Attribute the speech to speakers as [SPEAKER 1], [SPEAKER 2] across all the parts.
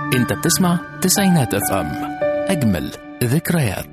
[SPEAKER 1] انت بتسمع تسعينات اف ام اجمل ذكريات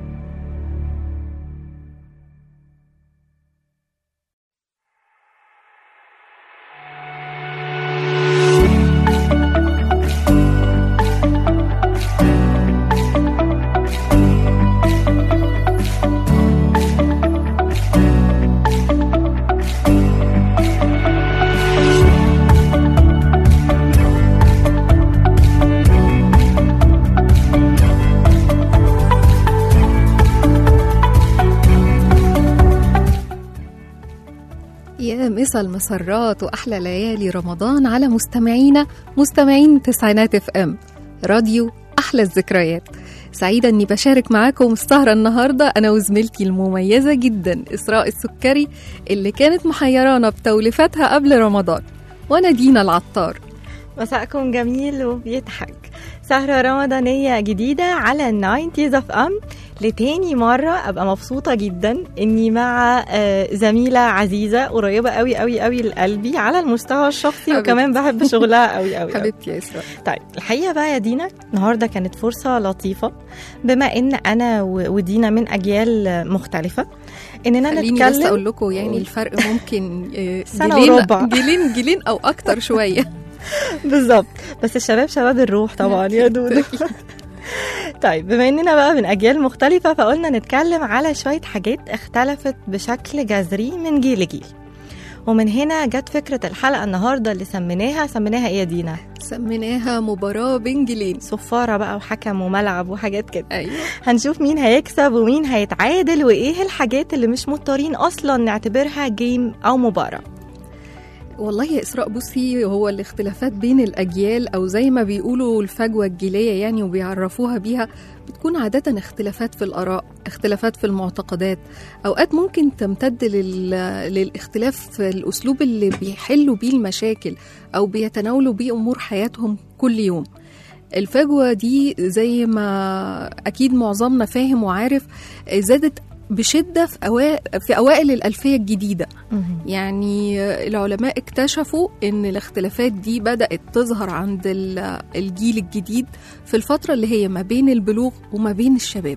[SPEAKER 2] يا مسا المسرات واحلى ليالي رمضان على مستمعينا مستمعين تسعينات اف ام راديو احلى الذكريات سعيده اني بشارك معاكم السهره النهارده انا وزميلتي المميزه جدا اسراء السكري اللي كانت محيرانا بتوليفاتها قبل رمضان وانا دينا العطار
[SPEAKER 3] مساءكم جميل وبيضحك سهرة رمضانية جديدة على الناينتيز اف ام لتاني مرة أبقى مبسوطة جدا إني مع آه، زميلة عزيزة قريبة قوي قوي قوي لقلبي على المستوى الشخصي
[SPEAKER 2] حبيبتي.
[SPEAKER 3] وكمان بحب شغلها قوي قوي قوي.
[SPEAKER 2] حبيبتي يا اسراء
[SPEAKER 3] طيب الحقيقة بقى يا دينا النهاردة كانت فرصة لطيفة بما إن أنا و- ودينا من أجيال مختلفة إننا
[SPEAKER 2] خليني بس
[SPEAKER 3] نتكلم
[SPEAKER 2] اقول لكم يعني الفرق ممكن آه،
[SPEAKER 3] سنة
[SPEAKER 2] جيلين-
[SPEAKER 3] وربع.
[SPEAKER 2] جيلين جيلين او اكتر شويه
[SPEAKER 3] بالظبط بس الشباب شباب الروح طبعا يا دودو طيب بما اننا بقى من اجيال مختلفه فقلنا نتكلم على شويه حاجات اختلفت بشكل جذري من جيل لجيل ومن هنا جت فكره الحلقه النهارده اللي سميناها سميناها ايه يا دينا
[SPEAKER 2] سميناها مباراه بين جيلين
[SPEAKER 3] صفاره بقى وحكم وملعب وحاجات كده
[SPEAKER 2] ايوه
[SPEAKER 3] هنشوف مين هيكسب ومين هيتعادل وايه الحاجات اللي مش مضطرين اصلا نعتبرها جيم او مباراه
[SPEAKER 2] والله يا إسراء بصي هو الاختلافات بين الأجيال أو زي ما بيقولوا الفجوة الجيلية يعني وبيعرفوها بيها بتكون عادة اختلافات في الآراء اختلافات في المعتقدات أوقات ممكن تمتد لل... للاختلاف في الأسلوب اللي بيحلوا بيه المشاكل أو بيتناولوا بيه أمور حياتهم كل يوم الفجوة دي زي ما أكيد معظمنا فاهم وعارف زادت بشدة في, أوا... في أوائل الألفية الجديدة يعني العلماء اكتشفوا ان الاختلافات دي بدأت تظهر عند ال- الجيل الجديد في الفترة اللي هي ما بين البلوغ وما بين الشباب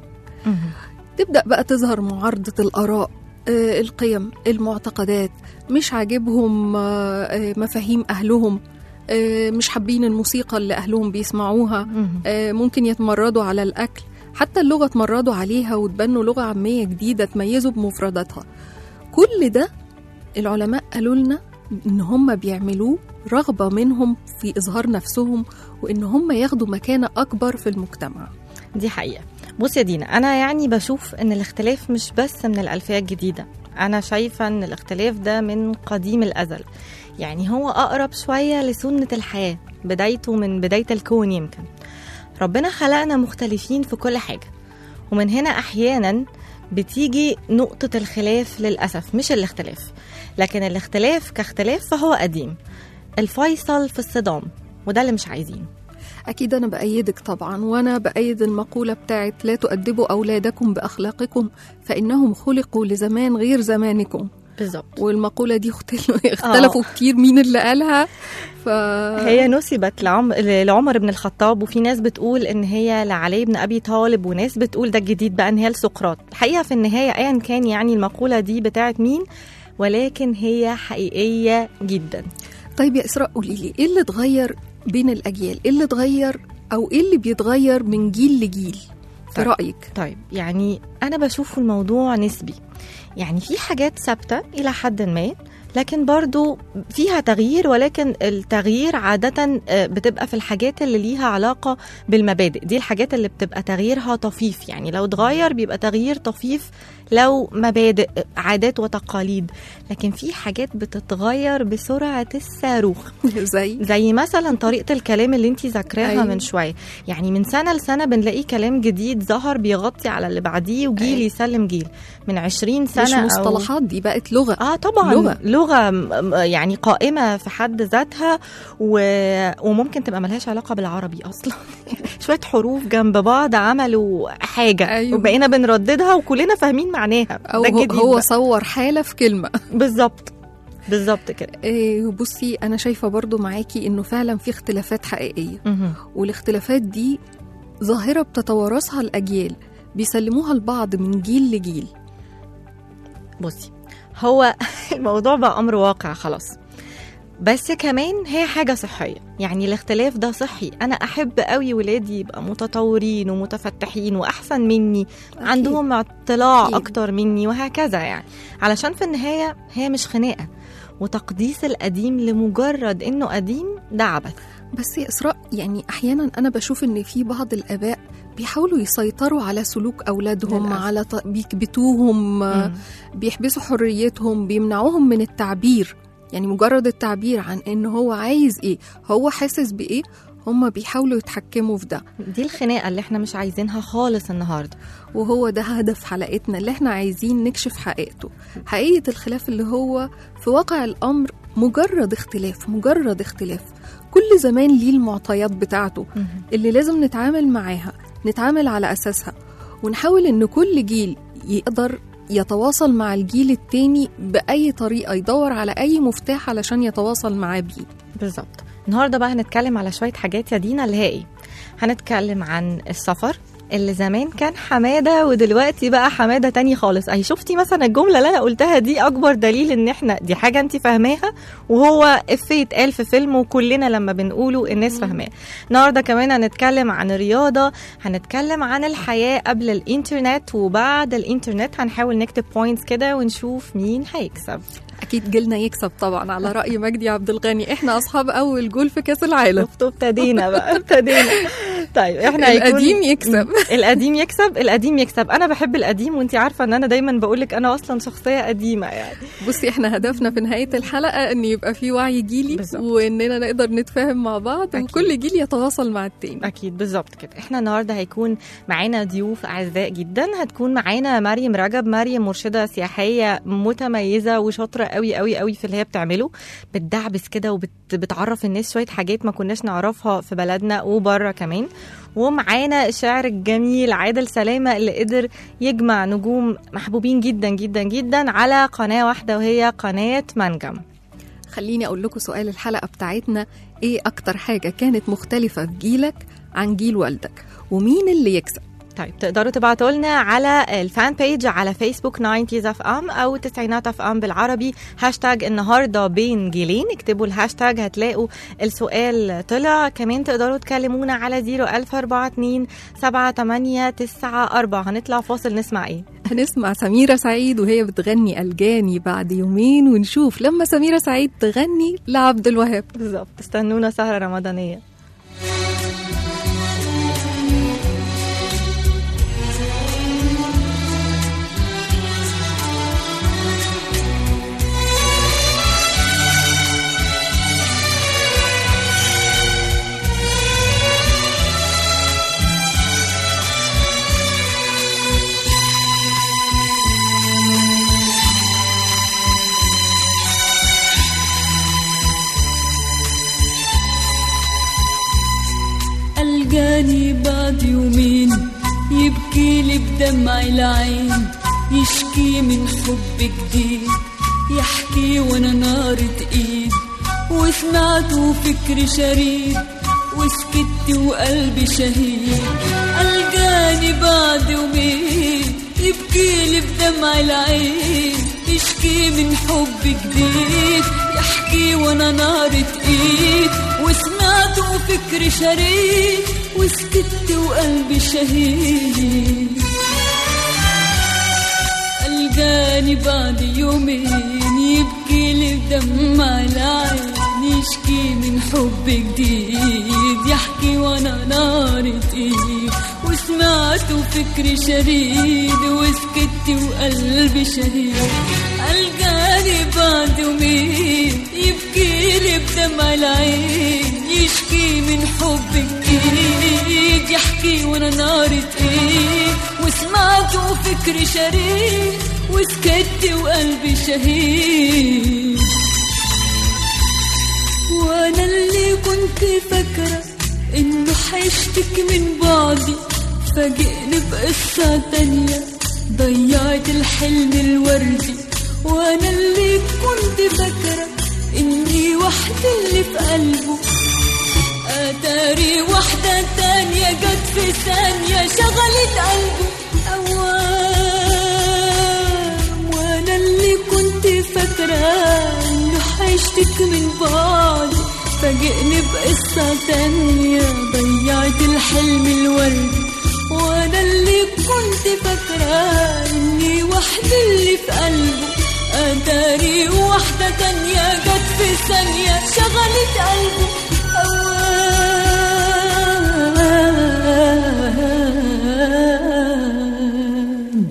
[SPEAKER 2] تبدأ بقى تظهر معارضة الآراء آه، القيم المعتقدات مش عاجبهم آه، آه، مفاهيم أهلهم آه، مش حابين الموسيقى اللي أهلهم بيسمعوها آه، ممكن يتمردوا على الأكل حتى اللغة اتمردوا عليها وتبنوا لغة عامية جديدة تميزوا بمفرداتها كل ده العلماء قالوا لنا ان هم بيعملوه رغبه منهم في اظهار نفسهم وان هم ياخدوا مكانه اكبر في المجتمع
[SPEAKER 3] دي حقيقة بص يا دينا أنا يعني بشوف إن الاختلاف مش بس من الألفية الجديدة أنا شايفة إن الاختلاف ده من قديم الأزل يعني هو أقرب شوية لسنة الحياة بدايته من بداية الكون يمكن ربنا خلقنا مختلفين في كل حاجة ومن هنا أحيانا بتيجي نقطة الخلاف للأسف مش الاختلاف لكن الاختلاف كاختلاف فهو قديم الفيصل في الصدام وده اللي مش عايزينه
[SPEAKER 2] اكيد انا بايدك طبعا وانا بايد المقوله بتاعت لا تؤدبوا اولادكم باخلاقكم فانهم خلقوا لزمان غير زمانكم
[SPEAKER 3] بالظبط
[SPEAKER 2] والمقوله دي اختل- اختلفوا كتير مين اللي قالها ف
[SPEAKER 3] هي نسبت لعم... لعمر بن الخطاب وفي ناس بتقول ان هي لعلي بن ابي طالب وناس بتقول ده الجديد بقى ان هي لسقراط الحقيقه في النهايه ايا كان يعني المقوله دي بتاعت مين ولكن هي حقيقيه جدا
[SPEAKER 2] طيب يا اسراء قولي لي ايه اللي اتغير بين الاجيال ايه اللي اتغير او ايه اللي بيتغير من جيل لجيل في
[SPEAKER 3] طيب.
[SPEAKER 2] رايك
[SPEAKER 3] طيب يعني انا بشوف الموضوع نسبي يعني في حاجات ثابته الى حد ما لكن برضو فيها تغيير ولكن التغيير عادة آه، بتبقى في الحاجات اللي ليها علاقة بالمبادئ دي الحاجات اللي بتبقى تغييرها طفيف يعني لو اتغير بيبقى تغيير طفيف لو مبادئ عادات وتقاليد لكن في حاجات بتتغير بسرعة الصاروخ
[SPEAKER 2] زي
[SPEAKER 3] زي مثلا طريقة الكلام اللي انتي ذاكراها
[SPEAKER 2] أيوة.
[SPEAKER 3] أيوة. من شوية يعني من سنة لسنة بنلاقي كلام جديد ظهر بيغطي على اللي بعديه وجيل
[SPEAKER 2] أيوة.
[SPEAKER 3] يسلم جيل من 20 سنة
[SPEAKER 2] مش
[SPEAKER 3] أو
[SPEAKER 2] مصطلحات دي بقت لغه
[SPEAKER 3] اه طبعا
[SPEAKER 2] لغة.
[SPEAKER 3] لغه, لغة م- م- يعني قائمه في حد ذاتها و... وممكن تبقى ملهاش علاقه بالعربي اصلا شويه حروف جنب بعض عملوا حاجه
[SPEAKER 2] أيوة.
[SPEAKER 3] وبقينا بنرددها وكلنا فاهمين معناها
[SPEAKER 2] او
[SPEAKER 3] ده
[SPEAKER 2] هو,
[SPEAKER 3] الجديد
[SPEAKER 2] هو
[SPEAKER 3] بقى.
[SPEAKER 2] صور حاله في كلمه
[SPEAKER 3] بالظبط بالظبط كده
[SPEAKER 2] إيه، بصي انا شايفه برضو معاكي انه فعلا في اختلافات حقيقيه
[SPEAKER 3] مهم.
[SPEAKER 2] والاختلافات دي ظاهره بتتوارثها الاجيال بيسلموها لبعض من جيل لجيل
[SPEAKER 3] بصي هو الموضوع بقى امر واقع خلاص بس كمان هي حاجة صحية يعني الاختلاف ده صحي أنا أحب قوي ولادي يبقى متطورين ومتفتحين وأحسن مني
[SPEAKER 2] أكيد.
[SPEAKER 3] عندهم اطلاع
[SPEAKER 2] أكيد.
[SPEAKER 3] أكتر مني وهكذا يعني علشان في النهاية هي مش خناقة وتقديس القديم لمجرد إنه قديم ده عبث
[SPEAKER 2] بس يا اسراء يعني احيانا انا بشوف ان في بعض الاباء بيحاولوا يسيطروا على سلوك اولادهم
[SPEAKER 3] للأسف.
[SPEAKER 2] على ط... بيكبتوهم آه، بيحبسوا حريتهم بيمنعوهم من التعبير يعني مجرد التعبير عن ان هو عايز ايه هو حاسس بايه هم بيحاولوا يتحكموا في ده
[SPEAKER 3] دي الخناقة اللي احنا مش عايزينها خالص النهاردة
[SPEAKER 2] وهو ده هدف حلقتنا اللي احنا عايزين نكشف حقيقته حقيقة الخلاف اللي هو في واقع الأمر مجرد اختلاف مجرد اختلاف كل زمان ليه المعطيات بتاعته اللي لازم نتعامل معاها نتعامل على أساسها ونحاول إن كل جيل يقدر يتواصل مع الجيل التاني بأي طريقة يدور على أي مفتاح علشان يتواصل معاه بيه
[SPEAKER 3] بالظبط النهارده بقى هنتكلم على شويه حاجات يا دينا اللي هي ايه هنتكلم عن السفر اللي زمان كان حماده ودلوقتي بقى حماده تاني خالص اهي شفتي مثلا الجمله اللي انا قلتها دي اكبر دليل ان احنا دي حاجه انت فاهماها وهو افيه اتقال في فيلم وكلنا لما بنقوله الناس فاهماه النهارده كمان هنتكلم عن الرياضه هنتكلم عن الحياه قبل الانترنت وبعد الانترنت هنحاول نكتب بوينتس كده ونشوف مين هيكسب
[SPEAKER 2] أكيد جيلنا يكسب طبعا على رأي مجدي عبد الغني احنا أصحاب أول جول في كأس العالم
[SPEAKER 3] شفتوا ابتدينا بقى ابتدينا طيب احنا هيكون-
[SPEAKER 2] القديم يكسب
[SPEAKER 3] القديم يكسب القديم يكسب انا بحب القديم وانت عارفه ان انا دايما بقول لك انا اصلا شخصيه قديمه يعني
[SPEAKER 2] بصي احنا هدفنا في نهاية الحلقة ان يبقى في وعي جيلي
[SPEAKER 3] بالظبط.
[SPEAKER 2] واننا نقدر نتفاهم مع بعض
[SPEAKER 3] أكيد.
[SPEAKER 2] وكل جيل يتواصل مع التاني
[SPEAKER 3] اكيد بالظبط كده احنا النهارده هيكون معانا ضيوف اعزاء جدا هتكون معانا مريم رجب مريم مرشده سياحيه متميزه وشاطره قوي قوي قوي في اللي هي بتعمله بتدعبس كده وبتعرف الناس شويه حاجات ما كناش نعرفها في بلدنا وبره كمان ومعانا الشاعر الجميل عادل سلامه اللي قدر يجمع نجوم محبوبين جدا جدا جدا على قناه واحده وهي قناه منجم
[SPEAKER 2] خليني اقول لكم سؤال الحلقة بتاعتنا ايه اكتر حاجة كانت مختلفة في جيلك عن جيل والدك ومين اللي يكسب
[SPEAKER 3] طيب تقدروا تبعتوا لنا على الفان بيج على فيسبوك 90 اف ام او تسعينات اف ام بالعربي هاشتاج النهارده بين جيلين اكتبوا الهاشتاج هتلاقوا السؤال طلع كمان تقدروا تكلمونا على 01042 7894 هنطلع فاصل نسمع ايه
[SPEAKER 2] هنسمع سميرة سعيد وهي بتغني الجاني بعد يومين ونشوف لما سميرة سعيد تغني لعبد الوهاب
[SPEAKER 3] بالظبط استنونا سهره رمضانيه
[SPEAKER 4] الجاني بعد يومين يبكي لي بدمع العين يشكي من حب جديد يحكي وانا نارة ايد وسمعته فكر شريد وسكت وقلبي شهيد الجاني بعد يومين يبكي لي بدمع العين يشكي من حب جديد يحكي وانا نارة ايد وسمعته فكر شريد وسكت وقلبي شهيد الجاني بعد يومين يبكي لي بدمع العين يشكي من حب جديد يحكي وانا نارة ايد وسمعته فكر شريد وسكت وقلبي شهيد الجاني بعد يومين يبكي لي بدمع العين يشكي من حب جديد يحكي وانا نارة ايد وسمعته فكر شريد وسكت وقلبي شهيد وانا اللي كنت فاكرة انه حيشتك من بعدي فاجئني بقصة تانية ضيعت الحلم الوردي وانا اللي كنت فاكرة اني وحدي اللي في قلبه اتاري واحدة تانية جت في ثانية شغلت قلبه اوام وانا اللي كنت فاكرة انه هيشتك من بعضي فاجئني بقصة تانية ضيعت الحلم الوردي وانا اللي كنت فاكرة اني وحدي اللي في قلبه اتاري واحدة تانية جت في ثانية شغلت قلبه أوام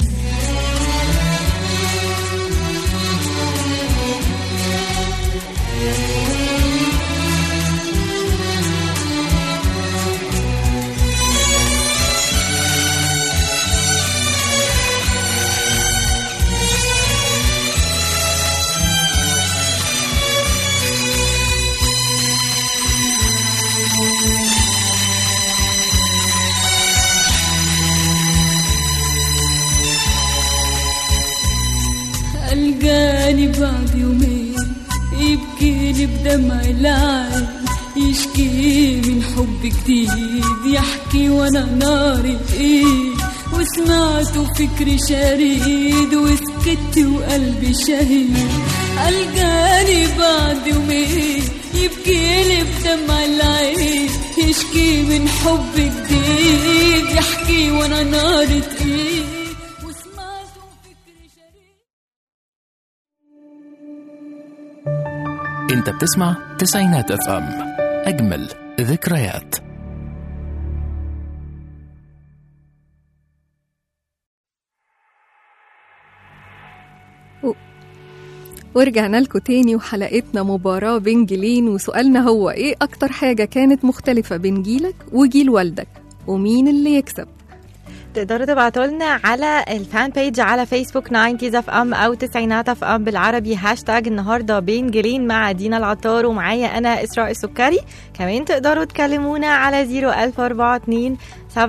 [SPEAKER 4] القاني بعد يومين يبكيلي بدمع العين يشكي من حب جديد يحكي وانا ناري ايد وسمعته فكري شريد وسكت وقلبي شهيد القاني بعد يومين يبكيلي بدمع العين يشكي من حب جديد يحكي وانا ناري ايد وسمعته فكري شريد
[SPEAKER 1] انت بتسمع تسعينات اف ام اجمل ذكريات
[SPEAKER 2] ورجعنا لكم تاني وحلقتنا مباراة بين جيلين وسؤالنا هو ايه أكتر حاجة كانت مختلفة بين جيلك وجيل والدك ومين اللي يكسب
[SPEAKER 3] تقدروا تبعتوا لنا على الفان بيج على فيسبوك 90 اف ام او تسعينات اف ام بالعربي هاشتاج النهارده بين جيلين مع دينا العطار ومعايا انا اسراء السكري كمان تقدروا تكلمونا على 01042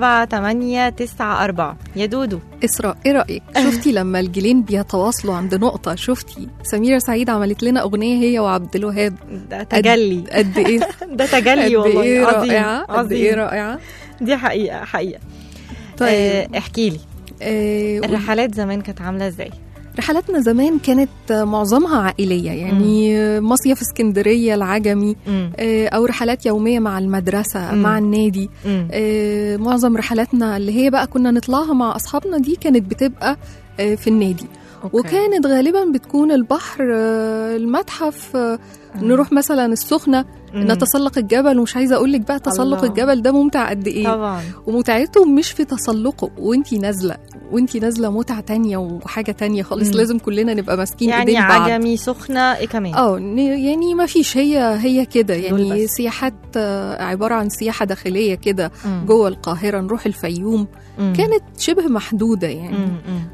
[SPEAKER 3] 7894 يا دودو
[SPEAKER 2] إسراء ايه رأيك شفتي لما الجيلين بيتواصلوا عند نقطة شفتي سميرة سعيد عملت لنا أغنية هي وعبد الوهاب
[SPEAKER 3] ده تجلي
[SPEAKER 2] قد ايه
[SPEAKER 3] ده تجلي
[SPEAKER 2] قد
[SPEAKER 3] والله
[SPEAKER 2] ايه
[SPEAKER 3] عظيم
[SPEAKER 2] رائعة قد ايه
[SPEAKER 3] عظيم
[SPEAKER 2] رائعة
[SPEAKER 3] دي حقيقه حقيقه
[SPEAKER 2] طيب
[SPEAKER 3] آه، احكي لي
[SPEAKER 2] آه
[SPEAKER 3] الرحلات زمان كانت عامله ازاي
[SPEAKER 2] رحلاتنا زمان كانت معظمها عائلية يعني مصيف اسكندرية العجمي
[SPEAKER 3] امم
[SPEAKER 2] آه، أو رحلات يومية مع المدرسة
[SPEAKER 3] مم.
[SPEAKER 2] مع النادي
[SPEAKER 3] امم
[SPEAKER 2] آه، معظم رحلاتنا اللي هي بقى كنا نطلعها مع أصحابنا دي كانت بتبقى آه، في النادي وكانت غالبا بتكون البحر آه، المتحف آه، نروح مثلا السخنة نتسلق الجبل ومش عايزة أقول لك بقى تسلق
[SPEAKER 3] الله.
[SPEAKER 2] الجبل ده ممتع قد إيه
[SPEAKER 3] طبعا
[SPEAKER 2] ومتعته مش في تسلقه وانتي نازلة وانتي نازلة متعة تانية وحاجة تانية خالص
[SPEAKER 3] مم.
[SPEAKER 2] لازم كلنا نبقى ماسكين
[SPEAKER 3] يعني
[SPEAKER 2] ايدين بعض
[SPEAKER 3] عجمي سخنه ايه كمان
[SPEAKER 2] اه ن- يعني ما فيش هي هي كده
[SPEAKER 3] دول
[SPEAKER 2] يعني
[SPEAKER 3] بس.
[SPEAKER 2] سياحات آه، عبارة عن سياحة داخلية كده
[SPEAKER 3] مم.
[SPEAKER 2] جوه القاهرة نروح الفيوم
[SPEAKER 3] مم.
[SPEAKER 2] كانت شبه محدودة يعني
[SPEAKER 3] مم. مم.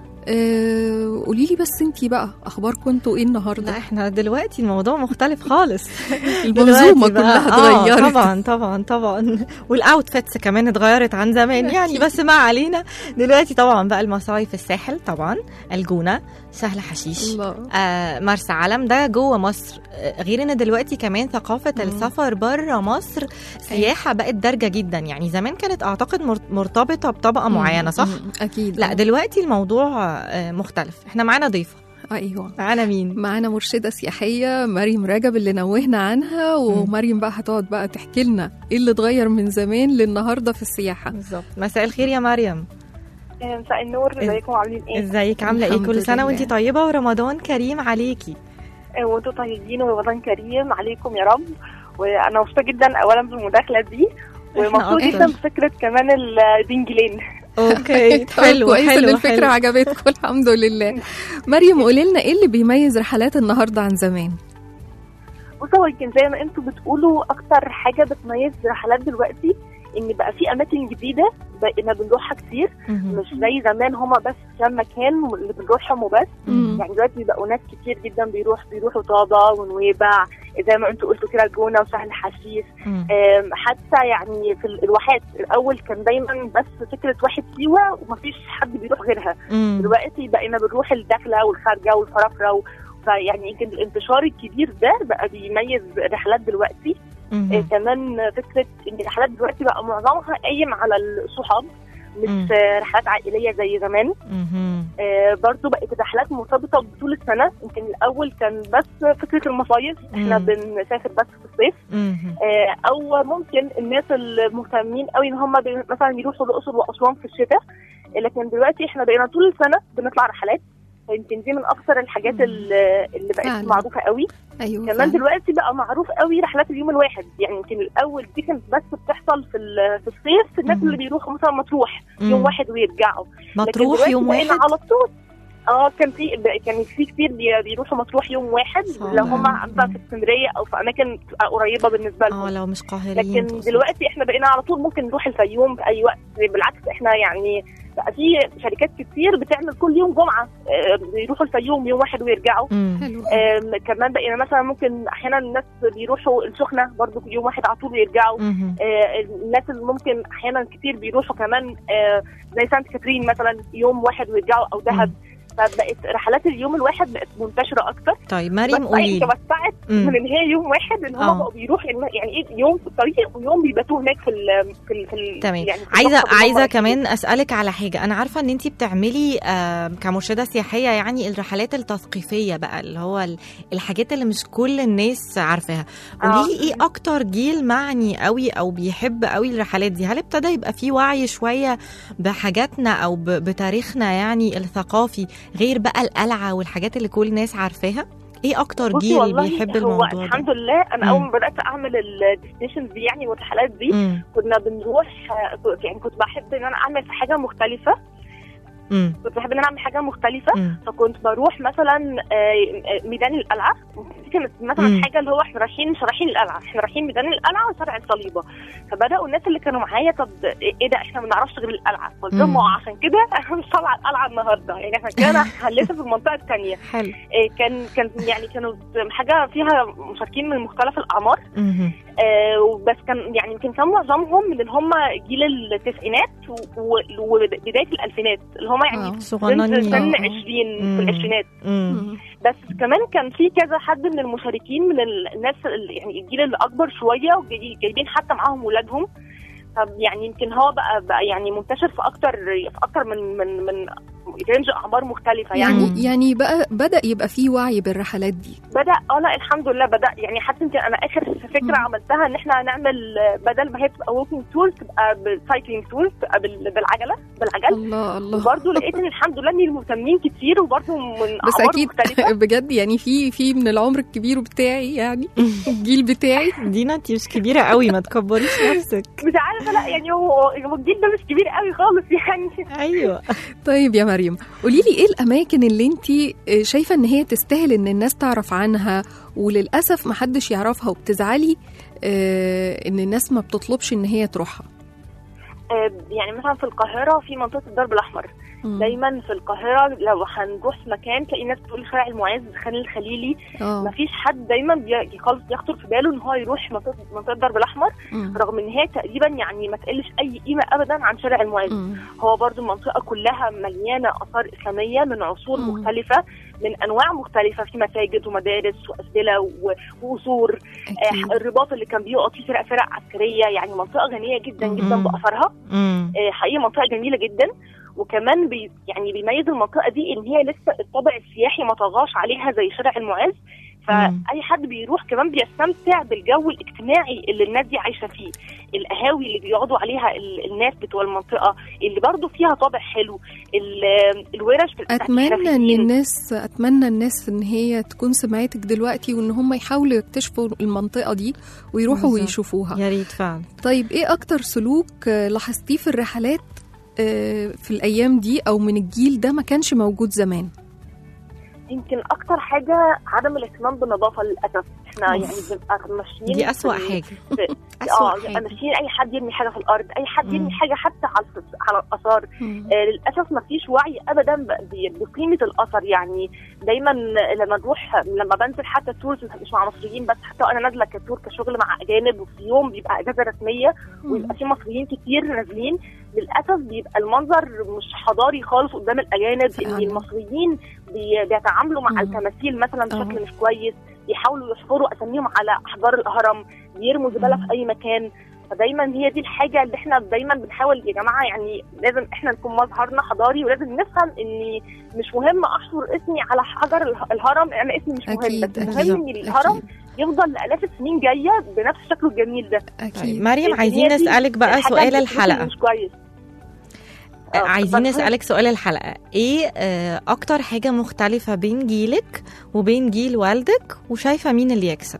[SPEAKER 2] آه قولي لي بس انتي بقى اخباركم انتوا ايه
[SPEAKER 3] لا
[SPEAKER 2] النهارده
[SPEAKER 3] احنا دلوقتي الموضوع مختلف خالص
[SPEAKER 2] المنظومه
[SPEAKER 3] دلوقتي بقى-
[SPEAKER 2] كلها
[SPEAKER 3] آه
[SPEAKER 2] اتغيرت
[SPEAKER 3] طبعا طبعا طبعا والاوتفيتس كمان اتغيرت عن زمان يعني بس ما علينا دلوقتي طبعا بقى المصايف الساحل طبعا الجونه سهل حشيش
[SPEAKER 2] الله
[SPEAKER 3] آه مرسى علم ده جوه مصر آه، غير ان دلوقتي كمان ثقافه
[SPEAKER 2] مم.
[SPEAKER 3] السفر بره مصر سياحه بقت دارجه جدا يعني زمان كانت اعتقد مر- مرتبطه بطبقه معينه صح
[SPEAKER 2] مم، اكيد
[SPEAKER 3] لا
[SPEAKER 2] آه.
[SPEAKER 3] دلوقتي الموضوع آه، مختلف احنا معانا ضيفه
[SPEAKER 2] ايوه
[SPEAKER 3] معانا مين
[SPEAKER 2] معانا مرشده سياحيه مريم رجب اللي نوهنا عنها ومريم بقى هتقعد بقى تحكي لنا ايه اللي اتغير من زمان للنهارده في السياحه
[SPEAKER 3] بالظبط مساء الخير يا مريم
[SPEAKER 5] مساء النور ازيكم عاملين ايه؟
[SPEAKER 3] ازيك عامله ايه
[SPEAKER 2] الحمد
[SPEAKER 3] كل سنه
[SPEAKER 2] لله.
[SPEAKER 3] وانتي طيبه ورمضان كريم عليكي
[SPEAKER 5] آه، وانتم طيبين ورمضان كريم عليكم يا رب وانا مبسوطه جدا اولا بالمداخله دي ومبسوطه
[SPEAKER 2] أكتر.
[SPEAKER 5] جدا بفكره كمان الدينجلين
[SPEAKER 3] اوكي
[SPEAKER 2] طب
[SPEAKER 3] حلو
[SPEAKER 2] كويس ان
[SPEAKER 3] حلو
[SPEAKER 2] الفكره
[SPEAKER 3] حلو.
[SPEAKER 2] عجبتكم الحمد لله مريم قولي لنا ايه اللي بيميز رحلات النهارده عن زمان
[SPEAKER 5] بصوا هو يمكن زي ما انتم بتقولوا اكتر حاجه بتميز رحلات دلوقتي ان بقى في اماكن جديده بقينا بنروحها كتير
[SPEAKER 3] مهم.
[SPEAKER 5] مش زي زمان هما بس كام مكان اللي بنروحهم وبس
[SPEAKER 2] مم.
[SPEAKER 5] يعني دلوقتي بقوا ناس كتير جدا بيروح بيروحوا طابة ونويبع زي ما انتوا قلتوا كده الجونه وسهل حشيش
[SPEAKER 3] مم.
[SPEAKER 5] آم، حتى يعني في ال- الواحات الاول كان دايما بس فكره واحد سيوه ومفيش حد بيروح غيرها
[SPEAKER 3] مم.
[SPEAKER 5] دلوقتي بقينا بنروح الداخله والخارجه والفرافره و... فيعني يمكن الانتشار الكبير ده بقى بيميز رحلات دلوقتي آه
[SPEAKER 3] مم.
[SPEAKER 5] كمان فكره ان الرحلات دلوقتي بقى معظمها قايم على الصحاب
[SPEAKER 3] مم.
[SPEAKER 5] مش آه، رحلات عائليه زي زمان
[SPEAKER 3] مم.
[SPEAKER 5] آه برضو بقت الرحلات مرتبطه بطول السنه يمكن الاول كان بس فكره المصايف احنا
[SPEAKER 3] مم.
[SPEAKER 5] بنسافر بس في الصيف
[SPEAKER 3] مم.
[SPEAKER 5] آه، او ممكن الناس المهتمين قوي ان هم بي- مثلا يروحوا الاقصر واسوان في الشتاء لكن دلوقتي احنا بقينا طول السنه بنطلع رحلات يمكن دي من اكثر الحاجات اللي اللي بقت
[SPEAKER 2] فعلا.
[SPEAKER 5] معروفه قوي
[SPEAKER 2] ايوه
[SPEAKER 5] كمان
[SPEAKER 2] فعلا.
[SPEAKER 5] دلوقتي بقى معروف قوي رحلات اليوم الواحد يعني يمكن الاول دي كانت بس بتحصل في ال- في الصيف الناس
[SPEAKER 3] مم.
[SPEAKER 5] اللي بيروحوا مثلا مطروح يوم
[SPEAKER 3] مم.
[SPEAKER 5] واحد ويرجعوا لكن
[SPEAKER 3] مطروح
[SPEAKER 5] دلوقتي
[SPEAKER 3] يوم
[SPEAKER 5] بقينا
[SPEAKER 3] واحد
[SPEAKER 5] على طول اه كان في كان في كتير بي- بيروحوا مطروح يوم واحد
[SPEAKER 3] صح.
[SPEAKER 5] لو هم مثلا في اسكندريه او في اماكن تبقى قريبه بالنسبه لهم
[SPEAKER 3] اه لو مش قاهرين
[SPEAKER 5] لكن
[SPEAKER 3] تقصد.
[SPEAKER 5] دلوقتي احنا بقينا على طول ممكن نروح الفيوم في اي وقت بالعكس احنا يعني بقى في شركات كتير بتعمل كل يوم جمعه آه، بيروحوا الفيوم يوم واحد ويرجعوا
[SPEAKER 3] مم.
[SPEAKER 2] حلو
[SPEAKER 5] آم، كمان بقينا مثلا ممكن احيانا الناس بيروحوا السخنه برضو يوم واحد على طول ويرجعوا
[SPEAKER 3] مم.
[SPEAKER 5] آه، الناس اللي ممكن احيانا كتير بيروحوا كمان آه، زي سانت كاترين مثلا يوم واحد ويرجعوا او دهب فبقت رحلات اليوم الواحد بقت منتشره اكتر
[SPEAKER 3] طيب
[SPEAKER 5] بس
[SPEAKER 3] مريم
[SPEAKER 5] بقى
[SPEAKER 3] قولي لي.
[SPEAKER 5] توسعت
[SPEAKER 3] مم.
[SPEAKER 5] من ان هي يوم واحد ان
[SPEAKER 3] آه.
[SPEAKER 5] هم بقوا بيروحوا يعني يعني ايه يوم في الطريق ويوم بيباتوا هناك في ال في ال في ال
[SPEAKER 3] تمام
[SPEAKER 5] يعني في
[SPEAKER 3] عايزه
[SPEAKER 5] المقصد اللي هم
[SPEAKER 3] عايزه
[SPEAKER 5] رايحين.
[SPEAKER 3] كمان اسالك على حاجه انا عارفه ان انت بتعملي آه، كمرشده سياحيه يعني الرحلات التثقيفيه بقى اللي هو ال- الحاجات اللي مش كل الناس عارفاها قولي لي ايه اكتر جيل معني قوي او بيحب قوي الرحلات دي هل ابتدى يبقى في وعي شويه بحاجاتنا او ب- بتاريخنا يعني الثقافي غير بقى القلعه والحاجات اللي كل الناس عارفاها ايه اكتر
[SPEAKER 5] بصي
[SPEAKER 3] جيل
[SPEAKER 5] والله
[SPEAKER 3] بيحب
[SPEAKER 5] هو
[SPEAKER 3] الموضوع
[SPEAKER 5] الحمد
[SPEAKER 3] ده
[SPEAKER 5] لله انا
[SPEAKER 3] مم.
[SPEAKER 5] اول ما بدات اعمل الديستنيشنز دي يعني والرحلات دي
[SPEAKER 3] مم.
[SPEAKER 5] كنا بنروح آه، يعني كنت بحب ان انا اعمل حاجه مختلفه
[SPEAKER 3] مم.
[SPEAKER 5] كنت بحب ان انا اعمل حاجه مختلفه
[SPEAKER 3] مم.
[SPEAKER 5] فكنت بروح مثلا آه، آه، ميدان القلعه دي كانت مثلا
[SPEAKER 3] مم.
[SPEAKER 5] حاجه اللي هو احنا رايحين مش رايحين القلعه احنا رايحين ميدان القلعه وشارع الصليبه فبداوا الناس اللي كانوا معايا طب ايه ده احنا ما نعرفش غير القلعه قلت لهم
[SPEAKER 3] مم.
[SPEAKER 5] ما هو عشان كده احنا مش طالعه القلعه النهارده يعني احنا كده هنلف في المنطقه الثانيه
[SPEAKER 3] حلو
[SPEAKER 5] كان كان يعني كانوا حاجه فيها مشاركين من مختلف الاعمار
[SPEAKER 3] مهم.
[SPEAKER 5] آه، بس كان يعني يمكن كان معظمهم من اللي هم جيل التسعينات و- و- وبدايه الالفينات اللي هم يعني
[SPEAKER 2] آه.
[SPEAKER 5] بنت
[SPEAKER 3] صغننين
[SPEAKER 5] سن
[SPEAKER 2] آه.
[SPEAKER 5] 20 في
[SPEAKER 3] مم.
[SPEAKER 5] العشرينات
[SPEAKER 3] مم.
[SPEAKER 2] مم.
[SPEAKER 5] بس كمان كان في كذا حد من المشاركين من ال- الناس ال- يعني الجيل اللي اكبر شويه وجايبين حتى معاهم ولادهم طب يعني يمكن هو بقى بقى يعني منتشر في اكتر في اكتر من من من رينج اعمار مختلفه يعني
[SPEAKER 3] مم.
[SPEAKER 2] يعني يعني بقى بدا يبقى في وعي بالرحلات دي
[SPEAKER 5] بدا اه لا الحمد لله بدا يعني حتى يمكن انا اخر فكره
[SPEAKER 2] مم.
[SPEAKER 5] عملتها ان احنا نعمل آه، بدل ما هي تبقى ووكينج تور تبقى بالسايكلينج تور تبقى بال- بالعجله بالعجل
[SPEAKER 2] الله الله
[SPEAKER 5] وبرضه لقيت ان الحمد لله ان المهتمين كتير وبرضه من
[SPEAKER 2] بس
[SPEAKER 5] اعمار
[SPEAKER 2] اكيد
[SPEAKER 5] مختلفه
[SPEAKER 2] بجد يعني في في من العمر الكبير بتاعي يعني الجيل بتاعي
[SPEAKER 3] دينا انت مش كبيره قوي ما تكبريش نفسك
[SPEAKER 5] مش عارفه لا يعني هو هو الجيل ده مش كبير قوي خالص يعني
[SPEAKER 3] ايوه
[SPEAKER 2] طيب يا مريم قولي لي ايه الاماكن اللي انت شايفه ان هي تستاهل ان الناس تعرف عنها وللاسف محدش يعرفها وبتزعلي آه، ان الناس ما بتطلبش ان هي تروحها
[SPEAKER 5] آه، يعني مثلا في القاهره في منطقه الدرب الاحمر
[SPEAKER 2] مم.
[SPEAKER 5] دايما في القاهره لو هنروح في مكان تلاقي ناس بتقول شارع المعز خان الخليلي
[SPEAKER 2] اه
[SPEAKER 5] مفيش حد دايما بي- خالص يخطر في باله ان هو يروح منطقه منطقه الدرب الاحمر
[SPEAKER 2] مم.
[SPEAKER 5] رغم ان هي تقريبا يعني ما تقلش اي قيمه ابدا عن شارع المعز
[SPEAKER 2] مم.
[SPEAKER 5] هو برضو المنطقه كلها مليانه اثار اسلاميه من عصور
[SPEAKER 2] مم.
[SPEAKER 5] مختلفه من انواع مختلفه في مساجد ومدارس واسئله و- وقصور
[SPEAKER 2] اكيد
[SPEAKER 5] آه، الرباط اللي كان بيقعد فيه فرق فرق عسكريه يعني منطقه غنيه جدا جدا
[SPEAKER 3] مم.
[SPEAKER 5] باثارها
[SPEAKER 3] امم
[SPEAKER 5] آه، حقيقه منطقه جميله جدا وكمان بي يعني بيميز المنطقه دي ان هي لسه الطابع السياحي ما طغاش عليها زي شارع المعز
[SPEAKER 3] مم.
[SPEAKER 5] فاي حد بيروح كمان بيستمتع بالجو الاجتماعي اللي الناس دي عايشه فيه القهاوي اللي بيقعدوا عليها ال- الناس بتوع المنطقه اللي برضو فيها طابع حلو ال- الورش بتاعت
[SPEAKER 2] اتمنى ان
[SPEAKER 5] الحرفيين.
[SPEAKER 2] الناس اتمنى الناس ان هي تكون سمعتك دلوقتي وان هم يحاولوا يكتشفوا المنطقه دي ويروحوا
[SPEAKER 3] بالظبط.
[SPEAKER 2] ويشوفوها
[SPEAKER 3] يا ريت فعلا
[SPEAKER 2] طيب ايه اكتر سلوك آه، لاحظتيه في الرحلات آه، في الايام دي او من الجيل ده ما كانش موجود زمان
[SPEAKER 5] يمكن اكتر حاجه عدم الاهتمام بالنظافه للاسف احنا
[SPEAKER 3] أوف.
[SPEAKER 5] يعني بنبقى ماشيين
[SPEAKER 3] دي أسوأ
[SPEAKER 5] في-
[SPEAKER 3] حاجة
[SPEAKER 5] في-
[SPEAKER 3] أسوأ
[SPEAKER 5] اه
[SPEAKER 3] حاجة
[SPEAKER 5] ماشيين اي حد يرمي حاجه في الارض اي حد
[SPEAKER 3] مم.
[SPEAKER 5] يرمي حاجه حتى على الفس- على الاثار
[SPEAKER 2] مم.
[SPEAKER 5] آه، للاسف ما فيش وعي ابدا ب- بقيمه الاثر يعني دايما لما نروح لما بنزل حتى تورز مش مع مصريين بس حتى وانا نازله كتور كشغل مع اجانب وفي يوم بيبقى اجازه رسميه ويبقى في مصريين كتير نازلين للاسف بيبقى المنظر مش حضاري خالص قدام الاجانب ان
[SPEAKER 2] فعلا.
[SPEAKER 5] المصريين بي- بيتعاملوا مع
[SPEAKER 2] مم.
[SPEAKER 5] التماثيل مثلا
[SPEAKER 2] آه.
[SPEAKER 5] بشكل مش كويس بيحاولوا يحفروا اساميهم على احجار الهرم بيرموا زباله
[SPEAKER 3] مم.
[SPEAKER 5] في اي مكان فدايما هي دي الحاجه اللي احنا دايما بنحاول يا جماعه يعني لازم احنا نكون مظهرنا حضاري ولازم نفهم ان مش مهم احصر اسمي على حجر اله- الهرم انا اسمي مش مهم
[SPEAKER 2] اكيد
[SPEAKER 5] بس
[SPEAKER 2] اكيد
[SPEAKER 5] المهم ان الهرم
[SPEAKER 2] اكيد
[SPEAKER 5] يفضل لالاف السنين جايه بنفس شكله الجميل ده
[SPEAKER 3] طيب
[SPEAKER 2] اكيد
[SPEAKER 3] مريم
[SPEAKER 5] هي
[SPEAKER 3] عايزين
[SPEAKER 5] دي
[SPEAKER 3] نسألك بقى
[SPEAKER 5] الحاجة
[SPEAKER 3] سؤال
[SPEAKER 5] اللي بتفرق
[SPEAKER 3] الحلقة
[SPEAKER 5] مش كويس آه،
[SPEAKER 3] عايزين
[SPEAKER 5] اتفضلي.
[SPEAKER 3] نسألك سؤال الحلقة ايه آه، اكتر حاجة مختلفة بين جيلك وبين جيل والدك وشايفة مين اللي يكسب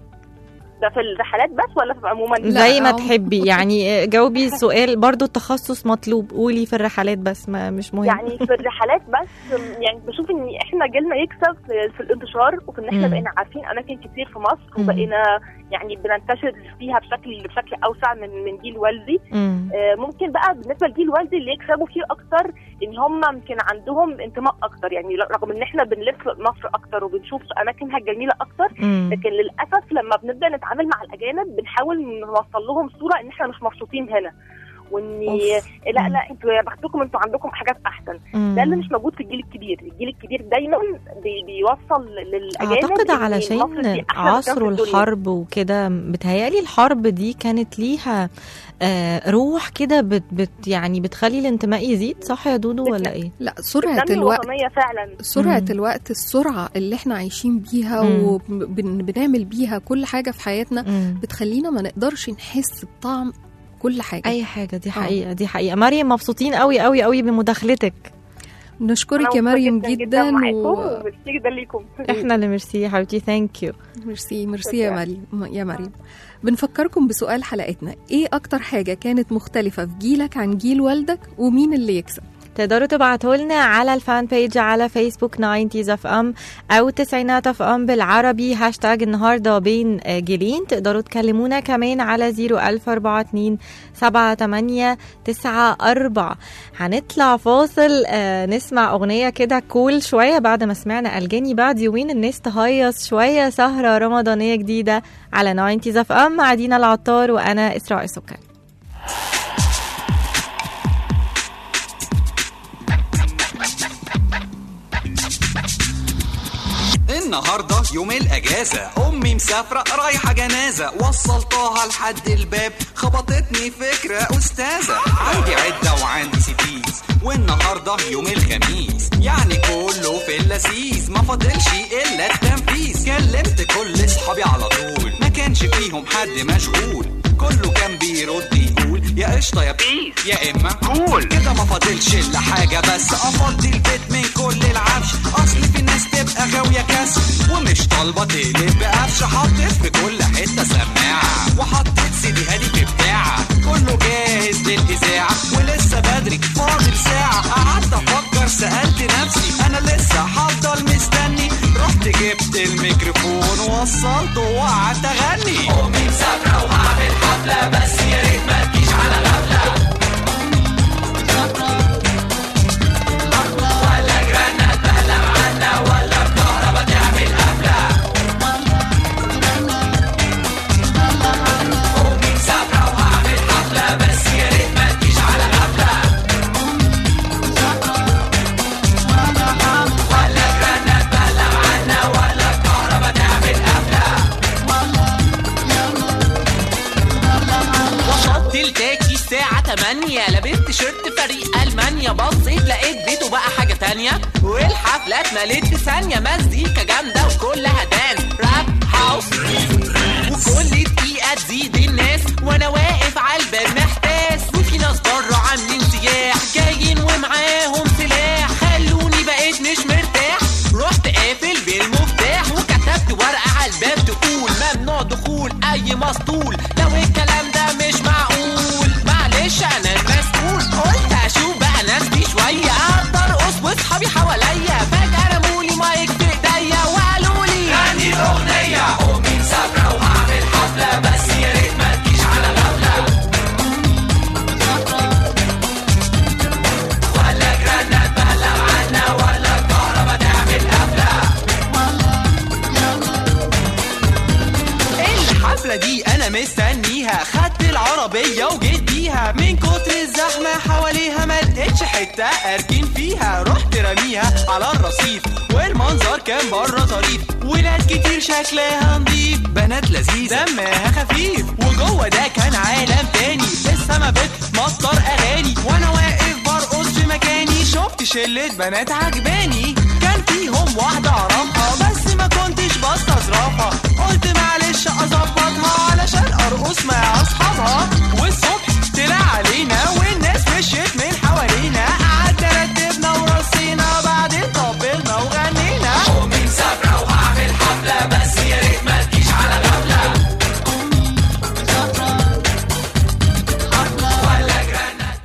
[SPEAKER 5] ده في الرحلات بس ولا في عموما
[SPEAKER 2] لا،
[SPEAKER 3] زي ما
[SPEAKER 2] أو-
[SPEAKER 3] تحبي يعني آه، جاوبي السؤال برضو التخصص مطلوب قولي في الرحلات بس ما مش مهم
[SPEAKER 5] يعني في الرحلات بس يعني بشوف ان احنا جيلنا يكسب في, في الانتشار وفي ان احنا
[SPEAKER 3] مم.
[SPEAKER 5] بقينا عارفين اماكن كتير في مصر
[SPEAKER 3] مم.
[SPEAKER 5] وبقينا يعني بننتشر فيها بشكل بشكل اوسع من من جيل والدي
[SPEAKER 3] مم.
[SPEAKER 5] آه، ممكن بقى بالنسبه لجيل والدي اللي يكسبوا فيه اكتر ان هم يمكن عندهم انتماء اكتر يعني رغم ان احنا بنلف مصر اكتر وبنشوف اماكنها الجميله اكتر
[SPEAKER 3] مم.
[SPEAKER 5] لكن للاسف لما بنبدا نتعامل مع الاجانب بنحاول نوصل لهم صوره ان احنا مش مبسوطين هنا وان
[SPEAKER 3] أوف.
[SPEAKER 5] لا لا انتوا يا بختكم انتوا عندكم حاجات احسن
[SPEAKER 3] مم.
[SPEAKER 5] ده اللي مش موجود في الجيل الكبير الجيل الكبير دايما بي بيوصل للاجانب
[SPEAKER 3] اعتقد
[SPEAKER 5] إن مصر
[SPEAKER 3] علشان
[SPEAKER 5] دي أحلى مكان في
[SPEAKER 3] عصر
[SPEAKER 5] الدنيا.
[SPEAKER 3] الحرب وكده بتهيألي الحرب دي كانت ليها آه، روح كده بت, بت يعني بتخلي الانتماء يزيد صح يا دودو ولا ايه؟
[SPEAKER 2] لا سرعه
[SPEAKER 5] بتنمي
[SPEAKER 2] الوقت
[SPEAKER 5] الوطنيه فعلا
[SPEAKER 2] سرعة
[SPEAKER 3] مم.
[SPEAKER 2] الوقت السرعة اللي احنا عايشين بيها
[SPEAKER 3] مم.
[SPEAKER 2] وبنعمل بيها كل حاجة في حياتنا
[SPEAKER 3] مم.
[SPEAKER 2] بتخلينا ما نقدرش نحس بطعم كل حاجة
[SPEAKER 3] اي حاجه دي حقيقه دي حقيقه مريم مبسوطين قوي قوي قوي بمداخلتك
[SPEAKER 2] نشكرك يا
[SPEAKER 5] أنا
[SPEAKER 2] مريم
[SPEAKER 5] مبسوطة
[SPEAKER 2] جدا
[SPEAKER 5] معاكم
[SPEAKER 2] و...
[SPEAKER 5] وميرسي جدا ليكم
[SPEAKER 3] احنا اللي ميرسي يا حبيبتي ثانك يو
[SPEAKER 2] ميرسي ميرسي يا مريم يا مريم بنفكركم بسؤال حلقتنا ايه اكتر حاجة كانت مختلفة في جيلك عن جيل والدك ومين اللي يكسب
[SPEAKER 3] تقدروا تبعتوا لنا على الفان بيج على فيسبوك 90 اف ام او تسعينات اف ام بالعربي هاشتاج النهارده بين آه، جيلين تقدروا تكلمونا كمان على 01042 7894 هنطلع فاصل آه، نسمع اغنيه كده كول شويه بعد ما سمعنا الجاني بعد يومين الناس تهيص شويه سهره رمضانيه جديده على 90 اف ام مع دينا العطار وانا اسراء سكر
[SPEAKER 6] النهارده يوم الاجازه امي مسافره رايحه جنازه وصلتها لحد الباب خبطتني فكره استاذه عندي عده وعندي سيتيز والنهارده يوم الخميس يعني كله في اللذيذ ما فاضلش الا التنفيذ كلمت كل اصحابي على طول ما كانش فيهم حد مشغول كله كان بيرد يقول يا قشطه يا بيس يا اما كول كده ما فاضلش الا حاجه بس افضي البيت من كل العفش اصل في ناس تبقى غاويه كاس ومش طالبه تقلب بقفش حطيت في كل حته سماعه وحطيت سيدي هادي في بتاعه كله جاهز للاذاعه ولسه بدري فاضل ساعه قعدت افكر سالت نفسي انا لسه هفضل مستني رحت جبت الميكروفون ووصلته وقعدت اغني امي مسافره وهعمل حفله بس يا ريت ما تجيش على غفله ولا جرانا تبهلى معانا ولا الكهرباء تعمل قفله امي مسافره وهعمل حفله بس يا ريت ما تجيش على غفله ولا جرانا تبهلى معانا ولا الكهرباء تعمل قفله وصلت التاكسي الساعة 8 لبست شيرت فريق ألمانيا بصيت لقيت بيته بقى حاجة تانية والحفلة اتملت في ثانية مزيكا جامدة وكلها دانس راب هاوس وكل دقيقة تزيد الناس وأنا واقف على الباب محتاس وفي ناس بره عاملين سياح جايين ومعاهم سلاح خلوني بقيت مش مرتاح رحت قافل بالمفتاح وكتبت ورقة على الباب تقول ممنوع دخول أي مسطول لو الكلام ده مش معقول معلش أنا المسؤول قلت أشوف بقى ناس دي شوية أقدر أرقص وأصحابي حواليا فجأة رمولي مايك في إيديا وقالوا لي غني الأغنية أمي الحفلة دي أنا مستنيها خدت العربية وجيت بيها من كتر الزحمة حواليها ما لقيتش حتة أركن فيها رحت رميها على الرصيف والمنظر كان بره ظريف ولاد كتير شكلها نضيف بنات لذيذة دمها خفيف وجوه ده كان عالم تاني السما بتمطر أغاني وأنا واقف برقص في مكاني شفت شلة بنات عجباني كان فيهم واحدة أعرفها بس ما كنتش بستظرفها قلت معلش أظبطها علشان أرقص مع أصحابها والصبح طلع علينا والناس مشيت من حوالينا قعدنا رتبنا ورصينا بعدين طبلنا وغنينا أمي مسافرة وهعمل حفلة بس يا ريت ما تجيش على غفلة ولا جرانات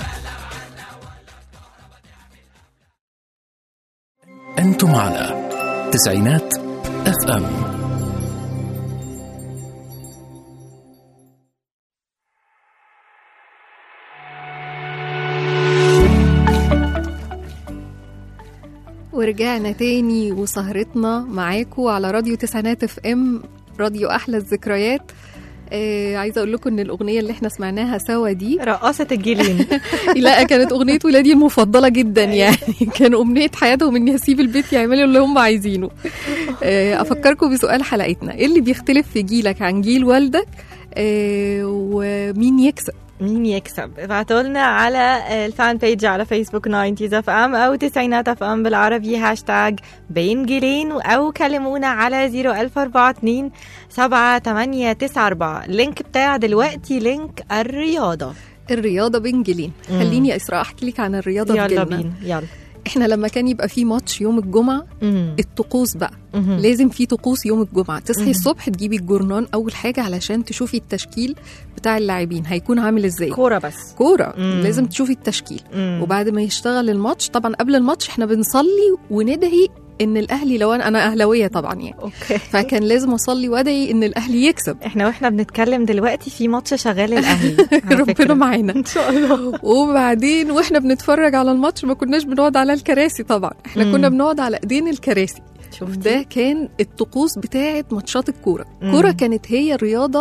[SPEAKER 1] أنتم على تسعينات اف ام
[SPEAKER 2] ورجعنا تاني وسهرتنا معاكم على راديو تسعينات اف ام راديو احلى الذكريات آه عايزه اقول لكم ان الاغنيه اللي احنا سمعناها سوا دي
[SPEAKER 3] رقاصة الجيلين
[SPEAKER 2] لا كانت اغنيه ولادي المفضله جدا يعني كان امنيه حياتهم ان يسيب البيت يعملوا اللي هم عايزينه آه افكركم بسؤال حلقتنا ايه اللي بيختلف في جيلك عن جيل والدك آه ومين يكسب
[SPEAKER 3] مين يكسب ابعتوا لنا على الفان بيج على فيسبوك 90 اف ام او تسعينات اف ام بالعربي هاشتاج بين جيلين او كلمونا على 01042 7894 اللينك بتاع دلوقتي لينك الرياضة
[SPEAKER 2] الرياضه بين جيلين
[SPEAKER 3] مم.
[SPEAKER 2] خليني يا اسراء احكي لك عن الرياضه في
[SPEAKER 3] يلا
[SPEAKER 2] جيلنا
[SPEAKER 3] بينا يلا
[SPEAKER 2] احنا لما كان يبقى في ماتش يوم الجمعه
[SPEAKER 3] مم.
[SPEAKER 2] الطقوس بقى
[SPEAKER 3] مهم.
[SPEAKER 2] لازم في طقوس يوم الجمعه تصحي
[SPEAKER 3] مم.
[SPEAKER 2] الصبح تجيبي الجورنان اول حاجه علشان تشوفي التشكيل بتاع اللاعبين هيكون عامل ازاي
[SPEAKER 3] كورة بس
[SPEAKER 2] كوره
[SPEAKER 3] مم.
[SPEAKER 2] لازم تشوفي التشكيل
[SPEAKER 3] مم.
[SPEAKER 2] وبعد ما يشتغل الماتش طبعا قبل الماتش احنا بنصلي وندعي ان الاهلي لو انا انا اهلاويه طبعا يعني
[SPEAKER 3] اوكي
[SPEAKER 2] فكان لازم اصلي وادعي ان الاهلي يكسب
[SPEAKER 3] احنا واحنا بنتكلم دلوقتي في ماتش شغال الاهلي على
[SPEAKER 2] ربنا
[SPEAKER 3] فكرة.
[SPEAKER 2] معانا
[SPEAKER 3] ان شاء الله
[SPEAKER 2] وبعدين واحنا بنتفرج على الماتش ما كناش بنقعد على الكراسي طبعا احنا
[SPEAKER 3] مم.
[SPEAKER 2] كنا بنقعد على ايدين الكراسي
[SPEAKER 3] شفتي
[SPEAKER 2] ده كان الطقوس بتاعه ماتشات الكوره
[SPEAKER 3] مم.
[SPEAKER 2] الكوره كانت هي الرياضه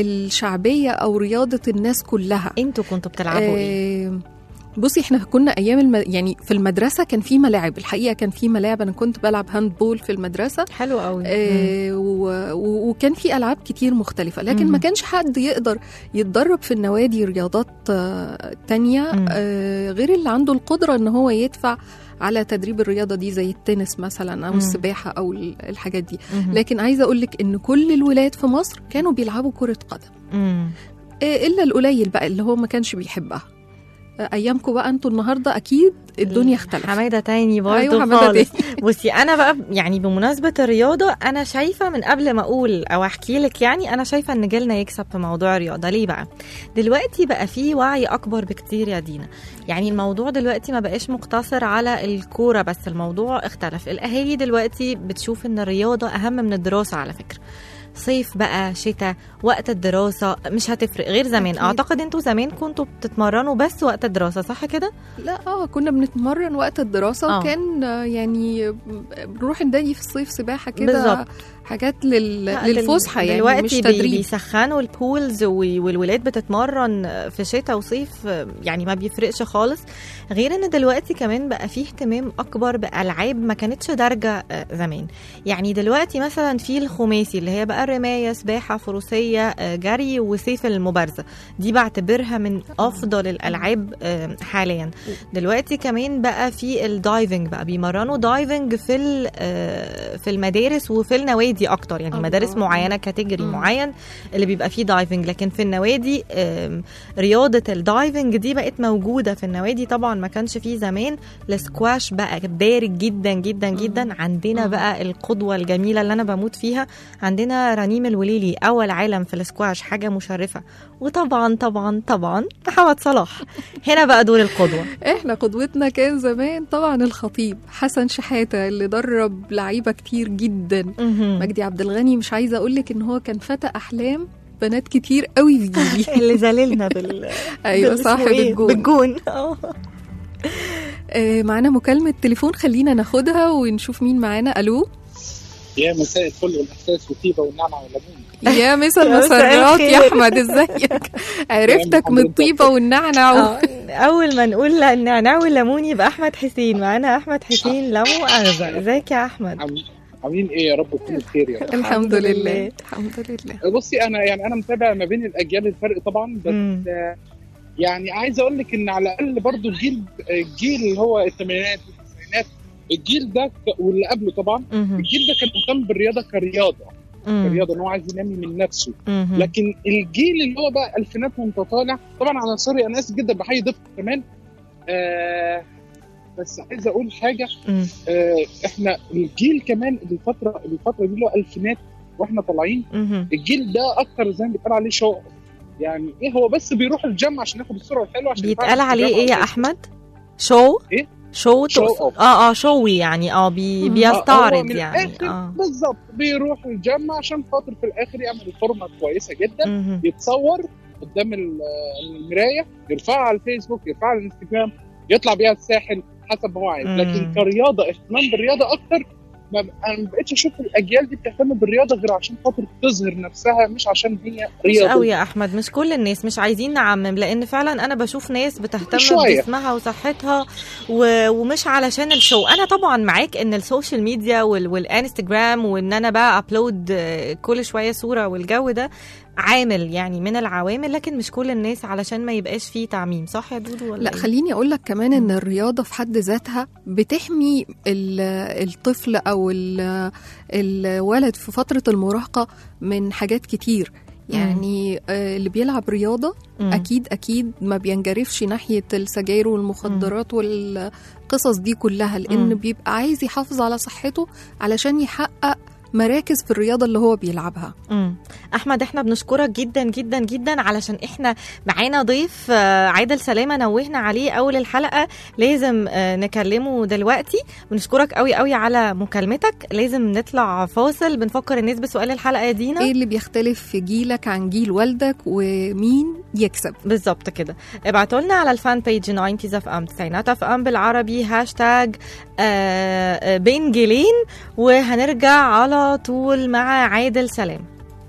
[SPEAKER 2] الشعبيه او رياضه الناس كلها
[SPEAKER 3] انتوا كنتوا بتلعبوا ايه
[SPEAKER 2] آه، بصي احنا كنا ايام الم... يعني في المدرسه كان في ملاعب الحقيقه كان في ملاعب انا كنت بلعب هاند بول في المدرسه
[SPEAKER 3] حلو قوي
[SPEAKER 2] آه و... و... وكان في العاب كتير مختلفه لكن
[SPEAKER 3] مم.
[SPEAKER 2] ما كانش حد يقدر يتدرب في النوادي رياضات آه تانية
[SPEAKER 3] مم.
[SPEAKER 2] آه غير اللي عنده القدره ان هو يدفع على تدريب الرياضه دي زي التنس مثلا او
[SPEAKER 3] مم.
[SPEAKER 2] السباحه او ال- الحاجات دي
[SPEAKER 3] مهم.
[SPEAKER 2] لكن عايزه اقول لك ان كل الولاد في مصر كانوا بيلعبوا كره قدم
[SPEAKER 3] مم.
[SPEAKER 2] آه، الا القليل بقى اللي هو ما كانش بيحبها آه، ايامكم بقى انتوا النهارده اكيد الدنيا اختلفت
[SPEAKER 3] حماده تاني برضه
[SPEAKER 2] أيوة، حمادة
[SPEAKER 3] خالص بصي انا بقى يعني بمناسبه الرياضه انا شايفه من قبل ما اقول او احكي لك يعني انا شايفه ان جيلنا يكسب في موضوع الرياضه ليه بقى دلوقتي بقى في وعي اكبر بكتير يا دينا يعني الموضوع دلوقتي ما بقاش مقتصر على الكوره بس الموضوع اختلف الاهالي دلوقتي بتشوف ان الرياضه اهم من الدراسه على فكره صيف بقى شتاء وقت الدراسة مش هتفرق غير زمان
[SPEAKER 2] أكيد.
[SPEAKER 3] أعتقد أنتوا زمان كنتوا بتتمرنوا بس وقت الدراسة صح كده؟
[SPEAKER 2] لا اه كنا بنتمرن وقت الدراسه
[SPEAKER 3] آه.
[SPEAKER 2] وكان آه، يعني بنروح النادي في الصيف سباحه كده
[SPEAKER 3] بالظبط.
[SPEAKER 2] حاجات لل...
[SPEAKER 3] لا،
[SPEAKER 2] للفسحه يعني
[SPEAKER 3] دلوقتي
[SPEAKER 2] مش
[SPEAKER 3] بي-
[SPEAKER 2] تدريب
[SPEAKER 3] بيسخنوا البولز و- والولاد بتتمرن في شتاء وصيف يعني ما بيفرقش خالص غير ان دلوقتي كمان بقى فيه اهتمام اكبر بالعاب ما كانتش دارجه آه، زمان يعني دلوقتي مثلا في الخماسي اللي هي بقى الرمايه سباحه فروسيه آه، جري وسيف المبارزه دي بعتبرها من افضل الالعاب آه، حاليا دلوقتي كمان بقى في الدايفنج بقى بيمرنوا دايفنج في ال- آه، في المدارس وفي النوادي اكتر يعني
[SPEAKER 2] الله.
[SPEAKER 3] مدارس معينه كاتيجوري
[SPEAKER 2] مم.
[SPEAKER 3] معين اللي بيبقى فيه دايفنج لكن في النوادي آم، رياضه الدايفنج دي بقت موجوده في النوادي طبعا ما كانش فيه زمان السكواش بقى بارد جدا جدا جدا عندنا
[SPEAKER 2] مم.
[SPEAKER 3] بقى القدوه الجميله اللي انا بموت فيها عندنا رنيم الوليلي اول عالم في السكواش حاجه مشرفه وطبعا طبعا طبعا محمد صلاح هنا بقى دور القدوه
[SPEAKER 2] احنا قدوتنا كان زمان طبعا الخطيب حسن شحاته اللي درب لعيبه كتير جدا
[SPEAKER 3] مهم.
[SPEAKER 2] مجدي عبد الغني مش عايزه اقول لك ان هو كان فتى احلام بنات كتير قوي في جيلي
[SPEAKER 3] اللي زللنا بال
[SPEAKER 2] ايوه
[SPEAKER 3] بال-
[SPEAKER 2] صاحب
[SPEAKER 3] اسمه إيه؟
[SPEAKER 2] الجون
[SPEAKER 3] بالجون اه
[SPEAKER 2] آه معانا مكالمه تليفون خلينا ناخدها ونشوف مين معانا الو
[SPEAKER 7] يا مساء الفل والاحساس والطيبه والنعنع والليمون
[SPEAKER 2] يا مسا
[SPEAKER 3] يا مساء
[SPEAKER 2] المسرات يا
[SPEAKER 3] الخير.
[SPEAKER 2] احمد ازيك عرفتك من
[SPEAKER 7] حضرتك.
[SPEAKER 2] الطيبه والنعنع
[SPEAKER 3] آه، اول ما نقول لا النعناع والليمون يبقى احمد حسين معانا احمد حسين لا مؤاخذه ازيك يا احمد
[SPEAKER 7] عاملين عاملين ايه يا رب تكونوا بخير يا رب
[SPEAKER 2] الحمد
[SPEAKER 3] لله.
[SPEAKER 2] لله الحمد لله
[SPEAKER 7] بصي انا يعني انا متابع ما بين الاجيال الفرق طبعا بس
[SPEAKER 3] مم.
[SPEAKER 7] آه، يعني عايز اقول لك ان على الاقل برضو الجيل الجيل اللي هو الثمانينات والتسعينات الجيل ده ك- واللي قبله طبعا
[SPEAKER 3] مهم.
[SPEAKER 7] الجيل ده كان مهتم بالرياضه كرياضه
[SPEAKER 3] مم.
[SPEAKER 7] كرياضه ان هو عايز ينمي من نفسه
[SPEAKER 3] مهم.
[SPEAKER 7] لكن الجيل اللي هو بقى الفينات وانت طالع طبعا انا سوري انا اسف جدا بحيي ضيفك كمان آه بس عايز اقول حاجه
[SPEAKER 3] مم.
[SPEAKER 7] آه احنا الجيل كمان الفتره الفتره دي اللي هو الفينات واحنا طالعين
[SPEAKER 3] مهم.
[SPEAKER 7] الجيل ده اكتر زي ما بيتقال عليه شو يعني ايه هو بس بيروح الجيم عشان ياخد الصوره الحلوه عشان
[SPEAKER 3] بيتقال
[SPEAKER 7] يتعرف
[SPEAKER 3] عليه
[SPEAKER 7] الجيم
[SPEAKER 3] ايه يا
[SPEAKER 7] أو
[SPEAKER 3] احمد شو
[SPEAKER 7] إيه؟
[SPEAKER 3] شو
[SPEAKER 7] شو
[SPEAKER 3] تقصد
[SPEAKER 7] أوف.
[SPEAKER 3] اه اه شوي يعني اه بي
[SPEAKER 2] مم.
[SPEAKER 7] آه، هو
[SPEAKER 3] بيستعرض
[SPEAKER 7] من
[SPEAKER 3] يعني
[SPEAKER 7] الآخر
[SPEAKER 3] اه
[SPEAKER 7] بالظبط بيروح الجيم عشان خاطر في الاخر يعمل فورمه كويسه جدا
[SPEAKER 3] مهم.
[SPEAKER 7] يتصور قدام ال- المرايه يرفعها على الفيسبوك يرفعها على الانستجرام يطلع بيها الساحل حسب ما هو عايز
[SPEAKER 3] مم.
[SPEAKER 7] لكن كرياضه اهتمام بالرياضه اكتر ما انا ما بقتش اشوف الاجيال دي بتهتم بالرياضه غير عشان خاطر تظهر نفسها مش عشان هي
[SPEAKER 3] مش
[SPEAKER 7] رياضه
[SPEAKER 3] قوي يا احمد مش كل الناس مش عايزين نعمم لان فعلا انا بشوف ناس بتهتم
[SPEAKER 7] شوية.
[SPEAKER 3] بجسمها وصحتها و... ومش علشان الشو انا طبعا معاك ان السوشيال ميديا وال... والانستجرام وان انا بقى ابلود آه، كل شويه صوره والجو ده عامل يعني من العوامل لكن مش كل الناس علشان ما يبقاش فيه تعميم صح يا دودو ولا
[SPEAKER 2] لا
[SPEAKER 3] إيه؟
[SPEAKER 2] خليني اقول لك كمان ان الرياضه في حد ذاتها بتحمي ال- الطفل او ال- الولد في فتره المراهقه من حاجات كتير يعني آه، اللي بيلعب رياضه
[SPEAKER 3] مم.
[SPEAKER 2] اكيد اكيد ما بينجرفش ناحيه السجاير والمخدرات والقصص دي كلها لان
[SPEAKER 3] مم.
[SPEAKER 2] بيبقى عايز يحافظ على صحته علشان يحقق مراكز في الرياضه اللي هو بيلعبها
[SPEAKER 3] مم. احمد احنا بنشكرك جدا جدا جدا علشان احنا معانا ضيف آه، عادل سلامه نوهنا عليه اول الحلقه لازم آه، نكلمه دلوقتي بنشكرك قوي قوي على مكالمتك لازم نطلع فاصل بنفكر الناس بسؤال الحلقه يا دينا
[SPEAKER 2] ايه اللي بيختلف في جيلك عن جيل والدك ومين يكسب
[SPEAKER 3] بالظبط كده ابعتوا لنا على الفان بيج 90 اف ام 90 اف ام بالعربي هاشتاج آه، آه، بين جيلين وهنرجع على طول مع عادل سلام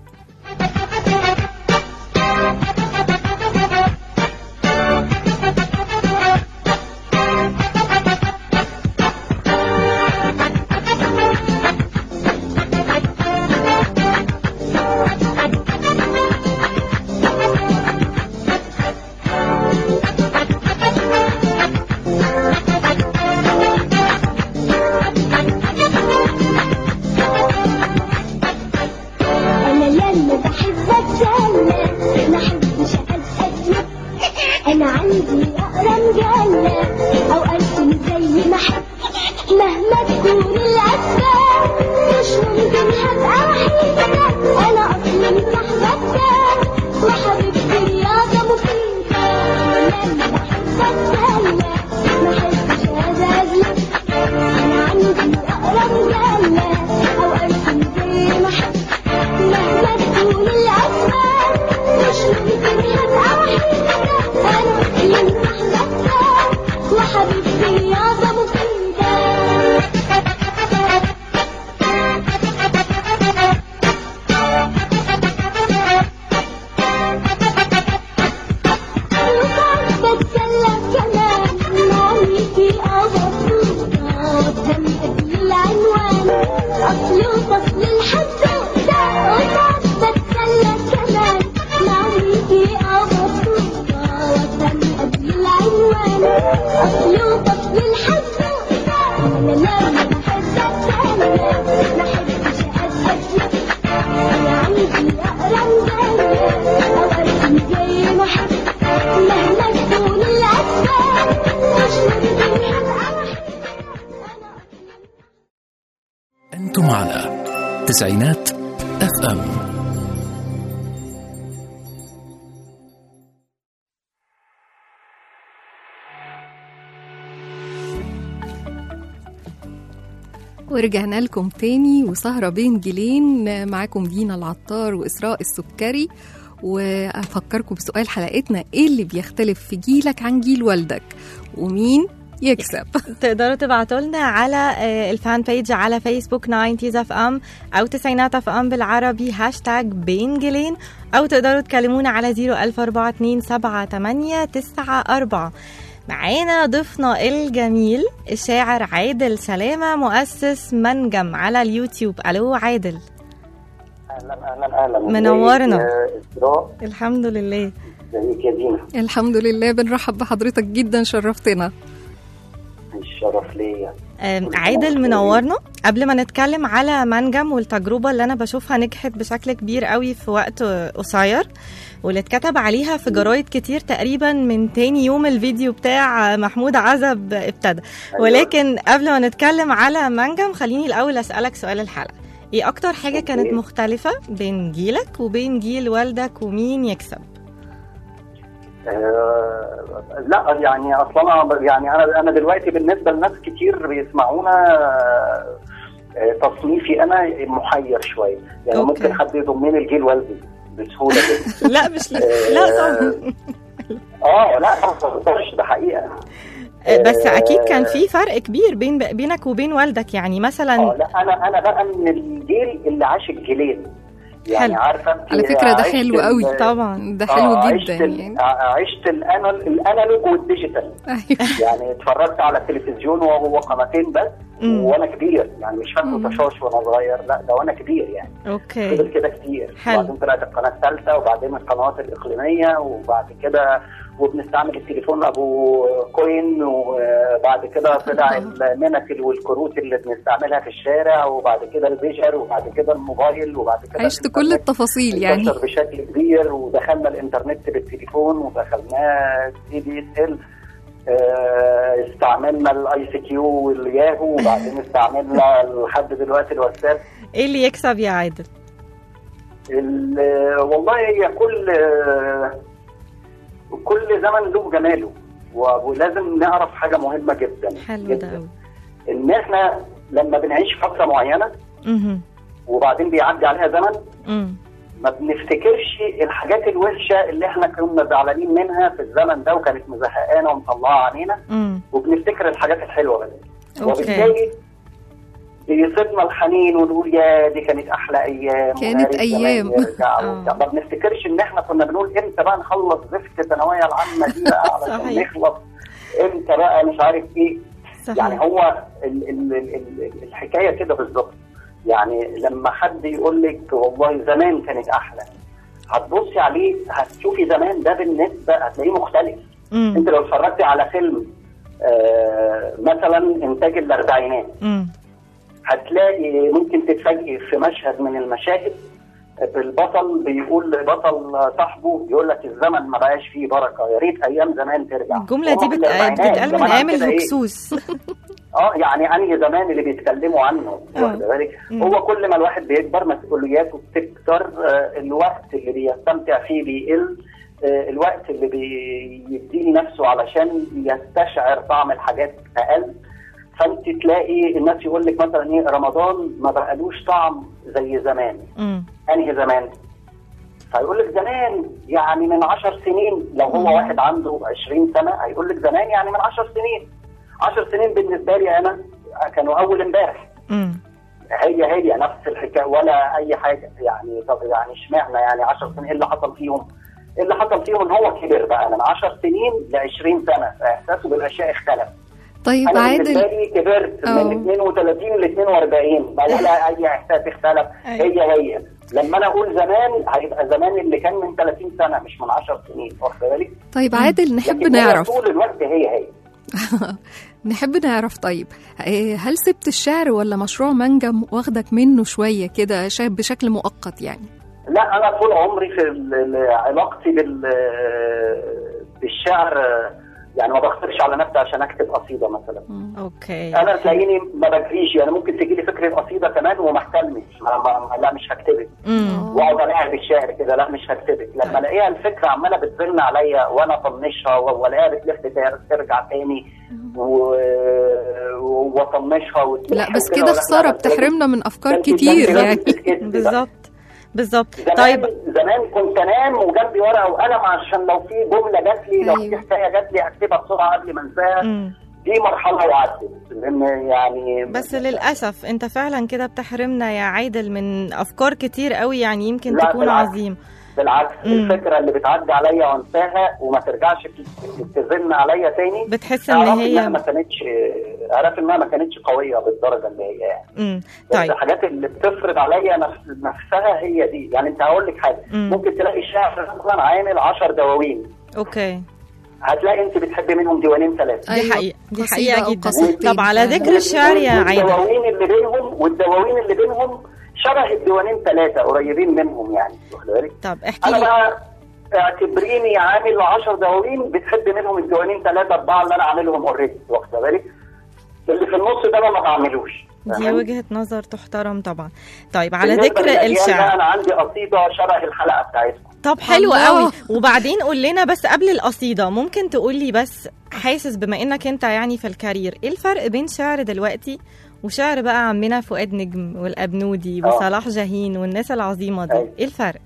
[SPEAKER 8] انا يلا بحب اتسلى ما احبش اتقدم انا عندي اقرا مجله او ارسم زي ما احب مهما تكون الاسباب مش ممكن هبقى وحيده انا اصلا صاحبتها وحبيبتي رياضه مفيده يلا بحب اتسلى ما احبش ازازل انا عندي اقرا مجله او ارسم زي ما احب مهما تكون الأسباب مش ممكن هبقى وحيدة أنا أصلي صاحبتها وحبيبتي رياضة مفيدة وساعات بتسلى كمان نوميتي أو مبسوطة قدام قبل العنوان أصل وفصل الحدوتة وساعات بتسلى كمان نوميتي أو مبسوطة قدام قبل العنوان أصل وفصل الحدوتة أنا لما بحب أتسلى ما أحبش أتأذى أنا عندي أقرا مجلة أو أرسم زي ما أحب مهما تكون الأسباب مش ممكن هبقى وحيدة أنا
[SPEAKER 1] أنتم على تسعينات اف ام
[SPEAKER 2] ورجعنا لكم تاني وسهرة بين جيلين معاكم دينا العطار وإسراء السكري وأفكركم بسؤال حلقتنا إيه اللي بيختلف في جيلك عن جيل والدك ومين يكسب
[SPEAKER 3] تقدروا تبعتوا لنا على آه، الفان بيج على فيسبوك 90 اف ام او تسعينات اف ام بالعربي هاشتاج بين جيلين او تقدروا تكلمونا على 014278894 معانا ضيفنا الجميل الشاعر عادل سلامة مؤسس منجم على اليوتيوب الو عادل
[SPEAKER 9] اهلا اهلا اهلا
[SPEAKER 3] منورنا.
[SPEAKER 9] ازيك يا اسراء
[SPEAKER 3] الحمد لله
[SPEAKER 9] ازيك يا دينا
[SPEAKER 2] الحمد لله بنرحب بحضرتك جدا شرفتنا
[SPEAKER 9] الشرف ليا
[SPEAKER 3] آم، عادل منورنا قبل ما نتكلم على منجم والتجربة اللي أنا بشوفها نجحت بشكل كبير قوي في وقت قصير واللي اتكتب عليها في جرايد كتير تقريبا من تاني يوم الفيديو بتاع محمود عزب ابتدى
[SPEAKER 9] أيوة.
[SPEAKER 3] ولكن قبل ما نتكلم على منجم خليني الأول أسألك سؤال الحلقة ايه أكتر حاجة كانت
[SPEAKER 9] أوكي.
[SPEAKER 3] مختلفة بين جيلك وبين جيل والدك ومين يكسب؟
[SPEAKER 9] آه لا يعني اصلا انا يعني انا انا دلوقتي بالنسبه لناس كتير بيسمعونا آه، تصنيفي انا محير شويه يعني
[SPEAKER 2] أوكي.
[SPEAKER 9] ممكن حد يضمني الجيل والدي بسهوله جدا
[SPEAKER 3] لا مش لا طبعا
[SPEAKER 9] اه لا ما بهزرش ده حقيقه
[SPEAKER 3] بس أكيد كان
[SPEAKER 9] آه،
[SPEAKER 3] في فرق كبير بين بينك وبين والدك يعني مثلا
[SPEAKER 9] اه لا انا انا بقى من الجيل اللي عاش الجيلين يعني
[SPEAKER 3] حلو.
[SPEAKER 9] عارفه أنت
[SPEAKER 2] على فكرة ده
[SPEAKER 9] عشت
[SPEAKER 2] حلو
[SPEAKER 9] ال-
[SPEAKER 2] قوي
[SPEAKER 3] طبعا
[SPEAKER 2] ده حلو
[SPEAKER 9] آه،
[SPEAKER 2] جدا
[SPEAKER 9] عشت ال-
[SPEAKER 2] يعني
[SPEAKER 9] عشت الأنال- الانالوج والديجيتال
[SPEAKER 2] أيوة.
[SPEAKER 9] يعني اتفرجت على التلفزيون وهو قناتين بس
[SPEAKER 3] مم.
[SPEAKER 9] وانا كبير يعني مش فاكره
[SPEAKER 2] مم.
[SPEAKER 9] تشاش وانا صغير لا ده وانا كبير يعني
[SPEAKER 3] اوكي
[SPEAKER 9] فضل كده كتير
[SPEAKER 3] حلو.
[SPEAKER 9] وبعدين طلعت القناه الثالثه وبعدين القنوات الاقليميه وبعد كده وبنستعمل التليفون ابو كوين وبعد كده طلع المنكل والكروت اللي بنستعملها في الشارع وبعد كده البيجر وبعد كده الموبايل وبعد كده
[SPEAKER 2] عشت كل
[SPEAKER 9] الإنترنت.
[SPEAKER 2] التفاصيل يعني
[SPEAKER 9] انتشر بشكل كبير ودخلنا الانترنت بالتليفون ودخلناه سي دي اس ال استعملنا الاي سي كيو والياهو وبعدين استعملنا لحد دلوقتي الواتساب
[SPEAKER 3] ايه اللي يكسب يا عادل؟
[SPEAKER 9] ال- والله هي كل كل زمن له جماله و- ولازم نعرف حاجه مهمه جدا
[SPEAKER 3] حلو ده
[SPEAKER 9] جدا
[SPEAKER 3] قوي
[SPEAKER 9] ان احنا لما بنعيش فتره معينه
[SPEAKER 3] اها
[SPEAKER 9] وبعدين بيعدي عليها زمن
[SPEAKER 3] امم
[SPEAKER 9] ما بنفتكرش الحاجات الوحشه اللي احنا كنا زعلانين منها في الزمن ده وكانت مزهقانا ومطلعه علينا
[SPEAKER 3] امم
[SPEAKER 9] وبنفتكر الحاجات الحلوه بس
[SPEAKER 3] اوكي
[SPEAKER 9] وبالتالي بيصيبنا الحنين ونقول يا دي كانت احلى ايام
[SPEAKER 2] كانت
[SPEAKER 9] ويا ريت زمان
[SPEAKER 2] أيام.
[SPEAKER 9] يرجع
[SPEAKER 3] آه.
[SPEAKER 9] وبتاع. ما بنفتكرش ان احنا كنا بنقول امتى بقى نخلص زفت الثانويه العامه دي بقى علشان
[SPEAKER 3] صحيح.
[SPEAKER 9] نخلص امتى بقى مش عارف ايه يعني
[SPEAKER 3] صحيح
[SPEAKER 9] هو ال ال ال ال الحكايه كده بالظبط يعني لما حد يقول لك والله زمان كانت احلى هتبصي عليه هتشوفي زمان ده بالنسبه هتلاقيه مختلف
[SPEAKER 3] امم
[SPEAKER 9] انت لو اتفرجتي على فيلم آه مثلا انتاج الاربعينات
[SPEAKER 3] امم
[SPEAKER 9] هتلاقي ممكن تتفاجئي في مشهد من المشاهد البطل بيقول لبطل صاحبه يقول لك الزمن ما بقاش فيه بركه يا ريت ايام زمان ترجع
[SPEAKER 3] الجملة دي
[SPEAKER 9] وهو في
[SPEAKER 3] بت...
[SPEAKER 9] الأربعينات
[SPEAKER 3] بتتقال من
[SPEAKER 9] زمان
[SPEAKER 3] ايام
[SPEAKER 9] كده إيه؟
[SPEAKER 3] الهكسوس
[SPEAKER 9] اه يعني انهي زمان اللي بيتكلموا عنه
[SPEAKER 3] آه.
[SPEAKER 9] واخد بالك
[SPEAKER 3] مم.
[SPEAKER 9] هو كل ما الواحد بيكبر مسؤولياته بتكتر آه، الوقت اللي بيستمتع فيه بيقل آه، الوقت اللي بيديه نفسه علشان يستشعر طعم الحاجات اقل فانت تلاقي الناس يقول لك مثلا ايه رمضان ما بقالوش طعم زي زمان
[SPEAKER 3] امم
[SPEAKER 9] انهي زمان فيقول لك زمان يعني من عشر سنين لو هو واحد عنده 20 سنه هيقول لك زمان يعني من عشر سنين عشر سنين بالنسبه لي انا كانوا اول امبارح
[SPEAKER 3] امم
[SPEAKER 9] هي هي نفس الحكايه ولا اي حاجه يعني طب يعني اشمعنى يعني 10 سنين ايه اللي حصل فيهم؟ ايه اللي حصل فيهم هو كبر بقى من 10 سنين ل 20 سنه فاحساسه بالاشياء اختلف
[SPEAKER 2] طيب
[SPEAKER 9] انا بالنسبه
[SPEAKER 2] عادل
[SPEAKER 9] لي كبرت
[SPEAKER 2] أه.
[SPEAKER 9] من 32 ل 42 ما ولا اي احساس اختلف هي هي لما انا اقول زمان هيبقى زمان اللي كان من 30 سنه مش من 10 سنين واخد بالك؟
[SPEAKER 2] طيب عادل نحب
[SPEAKER 9] لكن هي
[SPEAKER 2] نعرف
[SPEAKER 9] طول الوقت هي هي
[SPEAKER 2] نحب نعرف طيب إيه، هل سبت الشعر ولا مشروع منجم واخدك منه شوية كده شاب بشكل مؤقت يعني
[SPEAKER 9] لا انا طول عمري في ال- ال- علاقتي بال بالشعر يعني ما بخسرش على نفسي عشان اكتب قصيده مثلا
[SPEAKER 3] اوكي
[SPEAKER 9] انا تلاقيني ما بجريش يعني ممكن تجي لي فكره قصيده كمان وما احتلمش ما ما لا مش هكتبك
[SPEAKER 3] امم
[SPEAKER 9] واقعد الاعب الشعر كده لا مش هكتبك لما الاقيها الفكره عماله بتزن عليا وانا اطنشها والاقيها بتلف تر- ترجع تاني و- واطنشها وتلف
[SPEAKER 2] لا بس
[SPEAKER 9] وكده
[SPEAKER 2] كده
[SPEAKER 9] ولا- لا،
[SPEAKER 2] خسارة
[SPEAKER 9] لا،
[SPEAKER 2] بتحرمنا من أفكار
[SPEAKER 9] ده أنت- ده أنت
[SPEAKER 2] كتير
[SPEAKER 9] لازم
[SPEAKER 2] يعني
[SPEAKER 9] تتكتبي بقى.
[SPEAKER 3] بالظبط بالظبط
[SPEAKER 9] زمان
[SPEAKER 3] طيب
[SPEAKER 9] زمان كنت انام وجنبي ورقه وقلم عشان لو في جمله جات لي لو
[SPEAKER 2] أيوة.
[SPEAKER 9] في حكايه جات لي اكتبها بسرعه قبل ما انساها
[SPEAKER 3] مم.
[SPEAKER 9] دي مرحله وعدت لان يعني
[SPEAKER 3] بس للاسف انت فعلا كده بتحرمنا يا عادل من افكار كتير قوي يعني يمكن
[SPEAKER 9] لا،
[SPEAKER 3] تكون
[SPEAKER 9] بالعكس.
[SPEAKER 3] عظيم
[SPEAKER 9] بالعكس
[SPEAKER 3] مم.
[SPEAKER 9] الفكره اللي بتعدي عليا وانساها وما ترجعش ت- تزن عليا تاني
[SPEAKER 3] بتحس ان
[SPEAKER 9] اعرف انها
[SPEAKER 3] هي
[SPEAKER 9] ما كانتش اعرف انها ما كانتش قويه بالدرجه اللي هي يعني
[SPEAKER 3] امم
[SPEAKER 9] بس
[SPEAKER 3] طيب
[SPEAKER 9] الحاجات اللي بتفرض عليا نفس نفسها هي دي يعني انت هقول لك حاجه
[SPEAKER 3] مم.
[SPEAKER 9] ممكن تلاقي شاعر مثلا عامل 10 دواوين
[SPEAKER 3] اوكي
[SPEAKER 9] هتلاقي انت بتحبي منهم ديوانين ثلاثه
[SPEAKER 3] دي
[SPEAKER 2] أيوة،
[SPEAKER 3] حقيقة دي
[SPEAKER 2] قصيدة
[SPEAKER 3] حقيقة
[SPEAKER 2] أو
[SPEAKER 3] جدا
[SPEAKER 2] قصيدتين
[SPEAKER 3] طب على
[SPEAKER 2] فعلا.
[SPEAKER 3] ذكر الشعر يا عادل
[SPEAKER 9] والدواوين اللي بينهم والدواوين اللي بينهم شبه الديوانين ثلاثه قريبين منهم يعني واخد بالك
[SPEAKER 3] طب احكي
[SPEAKER 9] انا
[SPEAKER 3] لي
[SPEAKER 9] بقى اعتبريني عامل 10 دواوين بتحب منهم الديوانين ثلاثه اربعه اللي انا عاملهم اوريدي واخد بالك اللي في النص ده أنا ما بعملوش
[SPEAKER 3] دي
[SPEAKER 9] فاهم؟
[SPEAKER 3] وجهة نظر تحترم طبعا طيب على
[SPEAKER 9] بالنسبة
[SPEAKER 3] ذكر
[SPEAKER 9] للأجيال بقى
[SPEAKER 3] الشعر
[SPEAKER 9] انا عندي قصيده شبه الحلقه بتاعتكم
[SPEAKER 3] طب حلو
[SPEAKER 2] الله.
[SPEAKER 3] قوي وبعدين قول لنا بس قبل القصيدة ممكن تقول لي بس حاسس بما انك انت يعني في الكارير ايه الفرق بين شعر دلوقتي وشعر بقى عمنا فؤاد نجم والابنودي
[SPEAKER 9] آه.
[SPEAKER 3] وصلاح جاهين والناس العظيمة دي
[SPEAKER 9] أيوة.
[SPEAKER 3] ايه الفرق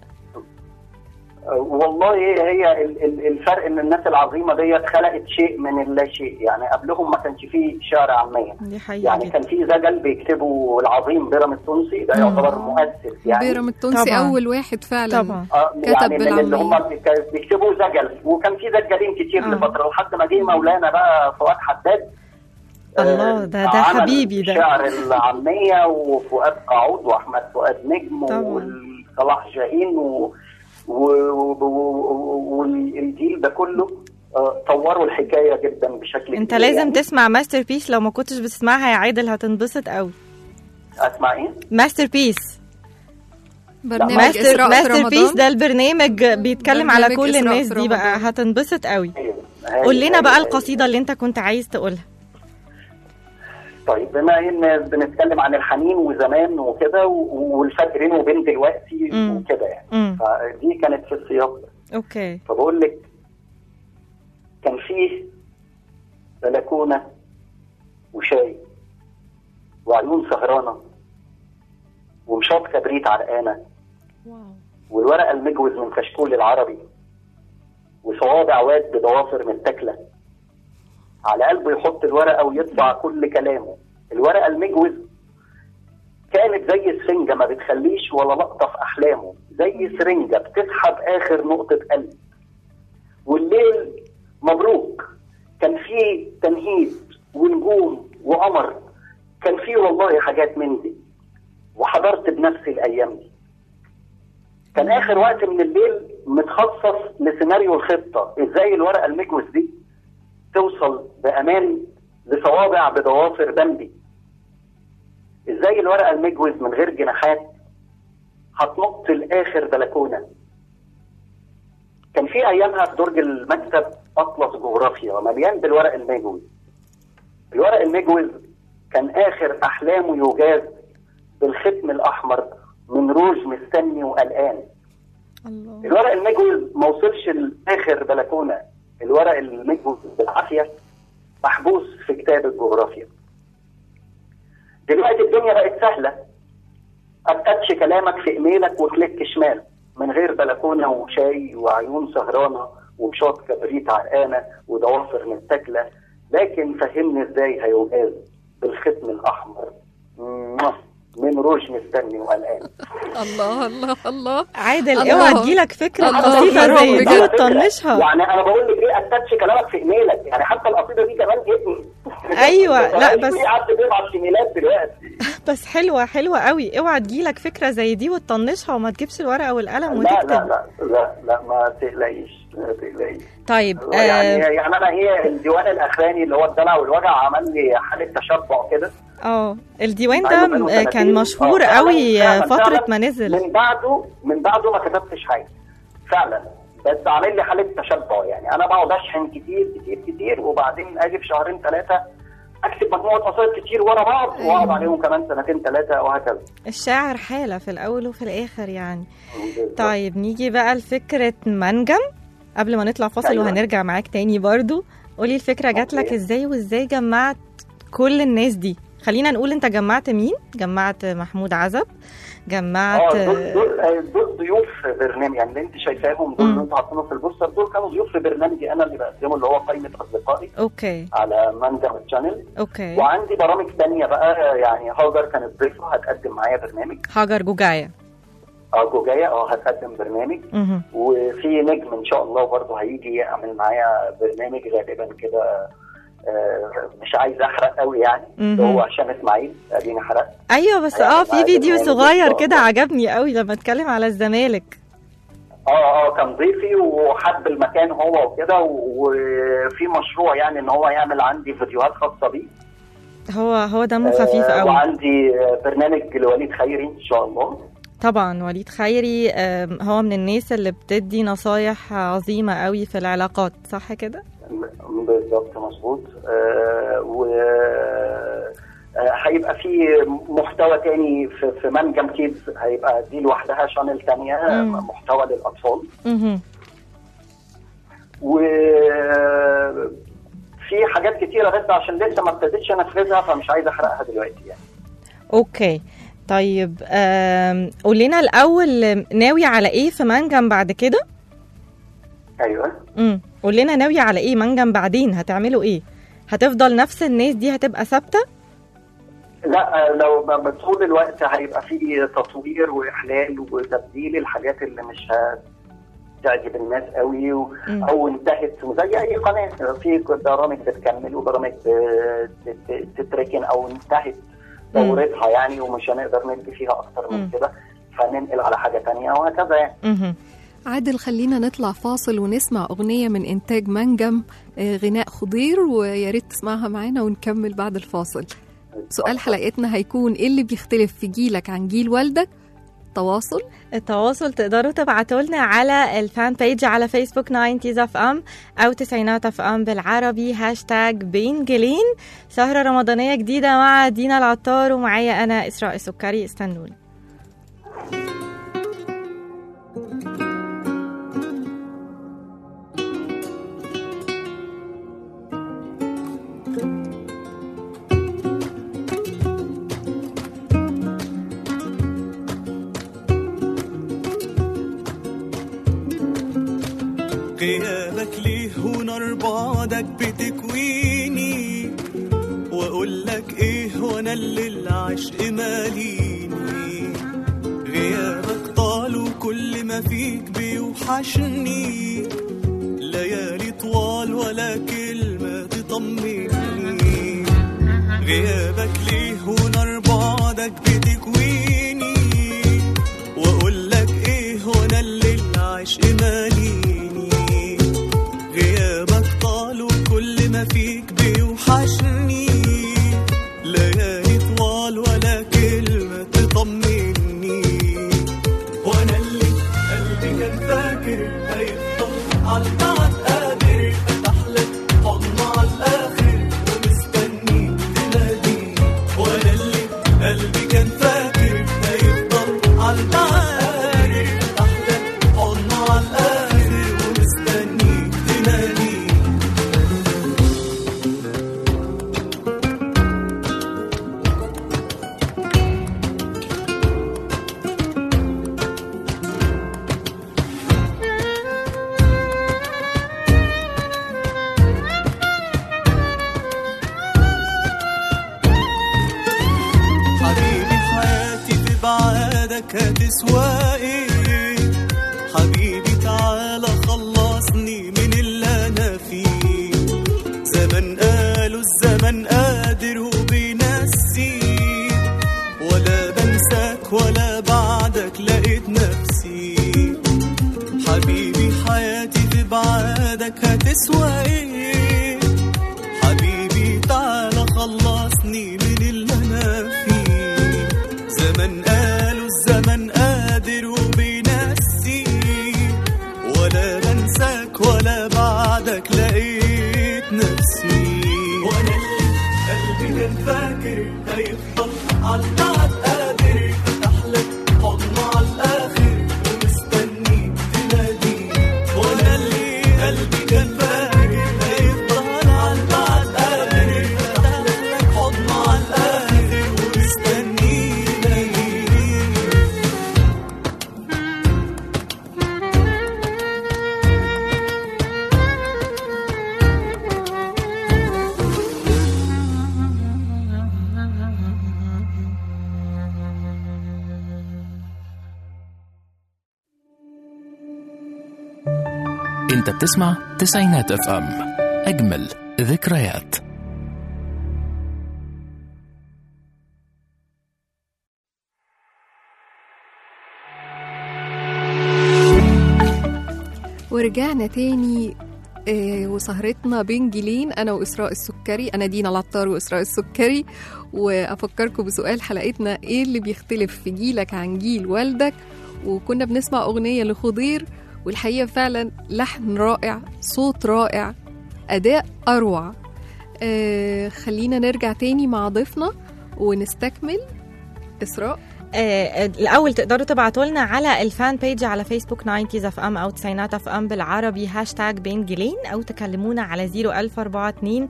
[SPEAKER 9] أه، والله هي ال- ال- الفرق ان الناس العظيمه ديت خلقت شيء من اللا شيء يعني قبلهم ما كانش فيه شعر عاميه
[SPEAKER 3] دي حقيقة
[SPEAKER 9] يعني
[SPEAKER 3] جدا
[SPEAKER 9] كان في زجل بيكتبوا العظيم بيرام التونسي ده
[SPEAKER 3] مم.
[SPEAKER 9] يعتبر مؤسس يعني
[SPEAKER 2] بيرام التونسي
[SPEAKER 3] طبعاً.
[SPEAKER 2] اول واحد فعلا
[SPEAKER 3] طبعا
[SPEAKER 9] آه،
[SPEAKER 2] كتب
[SPEAKER 9] يعني من اللي هم
[SPEAKER 2] بالعامية.
[SPEAKER 9] بيك- بيكتبوا زجل وكان في زجالين كتير
[SPEAKER 3] آه.
[SPEAKER 9] لفتره لحد ما جه مولانا بقى فؤاد حداد
[SPEAKER 3] الله،
[SPEAKER 9] آه،
[SPEAKER 3] ده- ده
[SPEAKER 9] عمل
[SPEAKER 3] حبيبي ده.
[SPEAKER 9] شعر العاميه وفؤاد قاعود واحمد فؤاد نجم
[SPEAKER 3] طبعاً.
[SPEAKER 9] وصلاح جاهين و... و... و... و... والجيل ده كله آه، طوروا الحكايه جدا بشكل
[SPEAKER 3] انت
[SPEAKER 9] كبير
[SPEAKER 3] لازم
[SPEAKER 9] يعني.
[SPEAKER 3] تسمع ماستر بيس لو ما كنتش بتسمعها يا عادل هتنبسط قوي
[SPEAKER 9] اسمع ايه؟
[SPEAKER 3] ماستر بيس
[SPEAKER 2] برنامج
[SPEAKER 3] ماستر
[SPEAKER 2] إسراء في
[SPEAKER 3] ماستر بيس
[SPEAKER 2] رمضان
[SPEAKER 3] ده البرنامج بيتكلم على
[SPEAKER 2] برنامج
[SPEAKER 3] كل
[SPEAKER 2] إسراء
[SPEAKER 3] الناس
[SPEAKER 2] في
[SPEAKER 3] دي بقى
[SPEAKER 2] رمضان.
[SPEAKER 3] هتنبسط قوي
[SPEAKER 9] أيوة.
[SPEAKER 3] قول لنا
[SPEAKER 9] أيوة،
[SPEAKER 3] بقى
[SPEAKER 9] أيوة.
[SPEAKER 3] القصيدة اللي انت كنت عايز تقولها
[SPEAKER 9] طيب بما ان بنتكلم عن الحنين وزمان وكده و- والفرق بينه وبين دلوقتي
[SPEAKER 3] مم.
[SPEAKER 9] وكده يعني
[SPEAKER 3] امم
[SPEAKER 9] فدي كانت في السياق ده
[SPEAKER 3] اوكي
[SPEAKER 9] فبقول لك كان فيه بلكونه وشاي وعيون سهرانه ومشاط كبريت عرقانه والورقه المجوز من كشكول العربي وصوابع واد بضوافر متاكله على قلبه يحط الورقه ويطبع كل كلامه الورقه المجوز كانت زي سفنجه ما بتخليش ولا لقطه في احلامه زي سرنجه بتسحب اخر نقطه قلب والليل مبروك كان فيه تنهيد ونجوم وقمر كان فيه والله حاجات من دي وحضرت بنفسي الايام دي كان اخر وقت من الليل متخصص لسيناريو الخطه ازاي الورقه المجوز دي توصل بامان لصوابع بضوافر بمبي ازاي الورقه المجوز من غير جناحات هتنط لاخر بلكونه كان في ايامها في درج المكتب اطلس جغرافيا مليان بالورق المجوز الورق المجوز كان اخر احلامه يجاز بالختم الاحمر من روج مستني وقلقان
[SPEAKER 3] الله
[SPEAKER 9] الورق المجوز ما وصلش لاخر بلكونه الورق المجوز بالعافيه محبوس في كتاب الجغرافيا دلوقتي الدنيا بقت سهله اتاتش كلامك في ايميلك وكليك شمال من غير بلكونه وشاي وعيون سهرانه ومشاط كبريت عرقانه وضوافر متاكله لكن فهمني ازاي هيجاز بالختم الاحمر موah. من روج مستني وقلقان
[SPEAKER 2] الله الله الله
[SPEAKER 3] عادل
[SPEAKER 2] الله.
[SPEAKER 3] اوعى تجيلك فكرة
[SPEAKER 2] الله.
[SPEAKER 3] قصيدة
[SPEAKER 2] الله.
[SPEAKER 3] زي دي
[SPEAKER 2] بجد.
[SPEAKER 3] وتطنشها
[SPEAKER 9] يعني انا بقول لك ايه اتاتش كلامك في ايميلك يعني حتى القصيده دي كمان ابني
[SPEAKER 3] أيوة، لا، بس-
[SPEAKER 9] في حد بيبعت ايميلات دلوقتي
[SPEAKER 3] بس حلوة حلوة قوي اوعى تجيلك فكرة زي دي وتطنشها وما تجيبش الورقة والقلم
[SPEAKER 9] لا لا
[SPEAKER 3] وتكتب
[SPEAKER 9] لا لا لا ما تقلقيش ما تقلقيش
[SPEAKER 3] طيب
[SPEAKER 9] يعني
[SPEAKER 3] اه
[SPEAKER 9] يعني انا هي الديوان الاخراني اللي هو الدلع والوجع عمل لي حاله تشبع كده
[SPEAKER 3] اه الديوان
[SPEAKER 9] أيوة،
[SPEAKER 3] ده
[SPEAKER 9] بقاله
[SPEAKER 3] آه، كان
[SPEAKER 9] سنتين.
[SPEAKER 3] مشهور
[SPEAKER 9] آه، فعلاً-
[SPEAKER 3] قوي آه،
[SPEAKER 9] فعلاً-
[SPEAKER 3] فترة
[SPEAKER 9] فعلاً
[SPEAKER 3] ما نزل
[SPEAKER 9] من بعده من بعده ما كتبتش حاجه فعلا بس عامل لي حاله تشبع يعني انا بقعد اشحن كتير كتير كتير وبعدين اجي في شهرين ثلاثه اكتب مجموعه قصائد كتير ورا بعض واقعد عليهم كمان سنتين ثلاثه وهكذا
[SPEAKER 3] الشاعر حالة في الأول وفي الآخر يعني طيب نيجي بقى لفكرة منجم قبل ما نطلع فاصل
[SPEAKER 9] أيوة.
[SPEAKER 3] وهنرجع معاك تاني برضو قولي الفكرة جات لك
[SPEAKER 9] أوكي.
[SPEAKER 3] ازاي وازاي جمعت كل الناس دي خلينا نقول انت جمعت مين جمعت محمود عزب
[SPEAKER 9] اه
[SPEAKER 3] جمعت
[SPEAKER 9] دول دول آه، دول ضيوف في برنامج يعني اللي انت شايفاهم دول
[SPEAKER 3] مم.
[SPEAKER 9] اللي انتوا حاطينهم في البوستر دول كانوا ضيوف في برنامجي انا اللي بقدمه اللي هو قائمه اصدقائي
[SPEAKER 3] اوكي
[SPEAKER 9] على مانجا تشانل
[SPEAKER 3] اوكي
[SPEAKER 9] وعندي برامج تانية بقى يعني هاجر كانت ضيفة هتقدم معايا برنامج
[SPEAKER 3] حجر جوجاية
[SPEAKER 9] اه جوجاية اه هتقدم برنامج
[SPEAKER 3] مهم.
[SPEAKER 9] وفي نجم ان شاء الله برضه هيجي يعمل معايا برنامج غالبا كده آه، مش عايز احرق قوي يعني اللي
[SPEAKER 3] مهم.
[SPEAKER 9] هو هشام اسماعيل اديني حرقت
[SPEAKER 3] ايوه بس
[SPEAKER 9] هيعمل
[SPEAKER 3] اه في
[SPEAKER 9] معايا
[SPEAKER 3] فيديو
[SPEAKER 9] برنامج إن
[SPEAKER 3] صغير
[SPEAKER 9] شاء
[SPEAKER 3] كده
[SPEAKER 9] الله.
[SPEAKER 3] عجبني قوي لما اتكلم على الزمالك
[SPEAKER 9] اه اه كان ضيفي وحب المكان هو وكده وفي مشروع يعني ان هو يعمل عندي فيديوهات خاصه بيه
[SPEAKER 3] هو هو دمه خفيف
[SPEAKER 9] آه،
[SPEAKER 3] قوي
[SPEAKER 9] وعندي آه، برنامج لوليد خيري ان شاء الله
[SPEAKER 3] طبعا وليد خيري آم، هو من الناس اللي بتدي نصايح عظيمة قوي في العلاقات صح كده
[SPEAKER 9] بالظبط مظبوط آه، و آه، هيبقى في محتوى تاني في في منجم كيدز هيبقى دي لوحدها شانل تانية
[SPEAKER 3] مم.
[SPEAKER 9] محتوى للأطفال
[SPEAKER 3] مهم.
[SPEAKER 9] و في حاجات كتيرة بس عشان لسه ما ابتديتش انفذها فمش عايز احرقها دلوقتي يعني
[SPEAKER 3] اوكي طيب آم، قول لنا الاول ناوي على ايه في منجم بعد كده
[SPEAKER 9] ايوه
[SPEAKER 3] امم قول لنا ناوي على ايه منجم بعدين هتعملوا ايه هتفضل نفس الناس دي هتبقى ثابته
[SPEAKER 9] لا لو ب- طول الوقت هيبقى في تطوير واحلال وتبديل الحاجات اللي مش هتعجب الناس قوي و...
[SPEAKER 3] مم.
[SPEAKER 9] او انتهت زي اي قناه في برامج بتكمل وبرامج بت- بت- تتركن او انتهت دورتها يعني ومش هنقدر ندي فيها اكتر
[SPEAKER 3] مم.
[SPEAKER 9] من كده فننقل على حاجه تانية وهكذا يعني
[SPEAKER 3] مهم.
[SPEAKER 2] عادل خلينا نطلع فاصل ونسمع أغنية من إنتاج منجم آه، غناء خضير ويا ريت تسمعها معانا ونكمل بعد الفاصل سؤال حلقتنا هيكون إيه اللي بيختلف في جيلك عن جيل والدك تواصل
[SPEAKER 3] التواصل تقدروا تبعتوا لنا على الفان بيج على فيسبوك 90 اف ام او تسعينات اف ام بالعربي هاشتاج بين جيلين سهرة رمضانية جديدة مع دينا العطار ومعايا انا اسراء السكري استنوني
[SPEAKER 10] غيابك ليه ونار بعدك بتكويني واقول لك ايه وانا اللي العشق ماليني غيابك طال وكل ما فيك بيوحشني ليالي طوال ولا كلمة تطمني غيابك ليه ونار بعدك بتكويني واقول لك ايه وانا اللي العشق ماليني غيابك طال وكل ما فيك بيوحشني ليالي طوال ولا كلمة تطمني وانا اللي قلبي كان فاكر هيفضل على البعد قادر فتح لك حضن على الاخر ومستني تنادي وانا اللي قلبي كان فاكر هيفضل على البعد قادر فتح لك حضن على الاخر ومستني تنادي حبيبي حياتي في بعادك هتسوى ايه حبيبي تعالى خلصني من اللي انا فيه زمن قالوا الزمن قادر وبينسي ولا بنساك ولا بعدك لقيت نفسي حبيبي حياتي في بعادك هتسوى ايه حبيبي تعالى خلصني من اللي انا فيه زمن قالوا الزمن قادر وبينسي ولا بنساك ولا بعدك لقيت نفسي وانا اللي قلبي كان فاكر هيفضل على البعد قادر فتح لك حضن على الاخر ومستني تنادي وانا اللي قلبي كان فاكر هيفضل على البعد قادر فتح لك حضن على الاخر
[SPEAKER 1] انت بتسمع تسعينات اف ام اجمل ذكريات
[SPEAKER 2] ورجعنا تاني آه، وسهرتنا بين جيلين انا واسراء السكري انا دينا العطار واسراء السكري وافكركم بسؤال حلقتنا ايه اللي بيختلف في جيلك عن جيل والدك وكنا بنسمع اغنيه لخضير والحقيقه فعلا لحن رائع صوت رائع اداء اروع آه خلينا نرجع تاني مع ضيفنا ونستكمل اسراء
[SPEAKER 3] آه، الاول تقدروا تبعتوا لنا على الفان بيج على فيسبوك 90 اف ام او تسعينات اف ام بالعربي هاشتاج بين جيلين او تكلمونا على 01042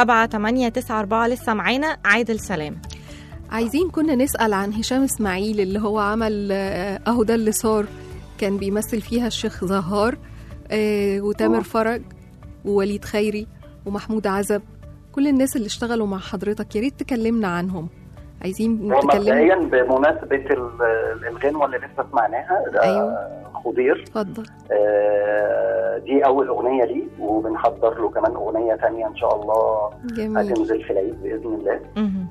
[SPEAKER 3] 7894 لسه معانا عادل سلام
[SPEAKER 2] عايزين كنا نسأل عن هشام اسماعيل اللي هو عمل آه، اهو ده اللي صار كان بيمثل فيها الشيخ زهار آه، وتامر فرج ووليد خيري ومحمود عزب كل الناس اللي اشتغلوا مع حضرتك يا ريت تكلمنا عنهم عايزين
[SPEAKER 9] هو
[SPEAKER 2] تكلمنا
[SPEAKER 9] مبدئيا بمناسبه ال- الغنوه اللي لسه سمعناها ده
[SPEAKER 2] أيوة.
[SPEAKER 9] خضير
[SPEAKER 2] اتفضل
[SPEAKER 9] آه، دي اول اغنيه لي وبنحضر له كمان اغنيه تانية ان شاء الله
[SPEAKER 2] جميل
[SPEAKER 9] هتنزل في العيد باذن الله
[SPEAKER 3] مهم.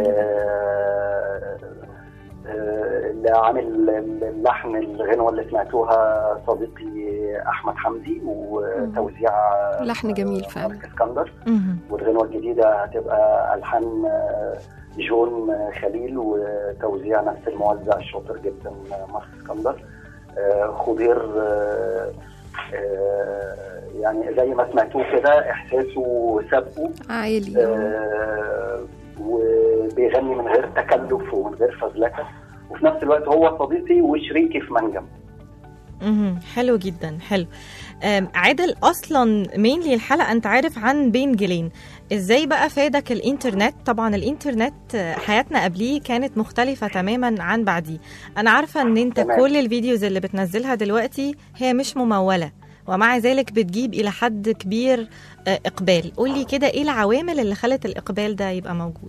[SPEAKER 9] آه، آه، اللي عامل اللحن الغنوه اللي سمعتوها صديقي احمد حمدي وتوزيع
[SPEAKER 2] لحن جميل فعلا
[SPEAKER 9] مارك اسكندر
[SPEAKER 3] مهم.
[SPEAKER 9] والغنوه الجديده هتبقى الحان آه، جون خليل وتوزيع نفس الموزع الشاطر جدا آه، مارك اسكندر آه، خضير آه، آه، يعني زي ما سمعتوه كده احساسه سابقه
[SPEAKER 2] عالي آه.
[SPEAKER 9] آه، وبيغني من غير تكلف ومن غير فزلكه وفي نفس الوقت هو صديقي وشريكي في منجم
[SPEAKER 3] مهم. حلو جدا حلو آم، عادل اصلا مينلي الحلقه انت عارف عن بين جيلين ازاي بقى فادك الانترنت طبعا الانترنت آه، حياتنا قبليه كانت مختلفه تماما عن بعديه انا عارفه ان انت
[SPEAKER 9] تمام.
[SPEAKER 3] كل الفيديوز اللي بتنزلها دلوقتي هي مش مموله ومع ذلك بتجيب الى حد كبير آه، اقبال قولي كده ايه العوامل اللي خلت الاقبال ده يبقى موجود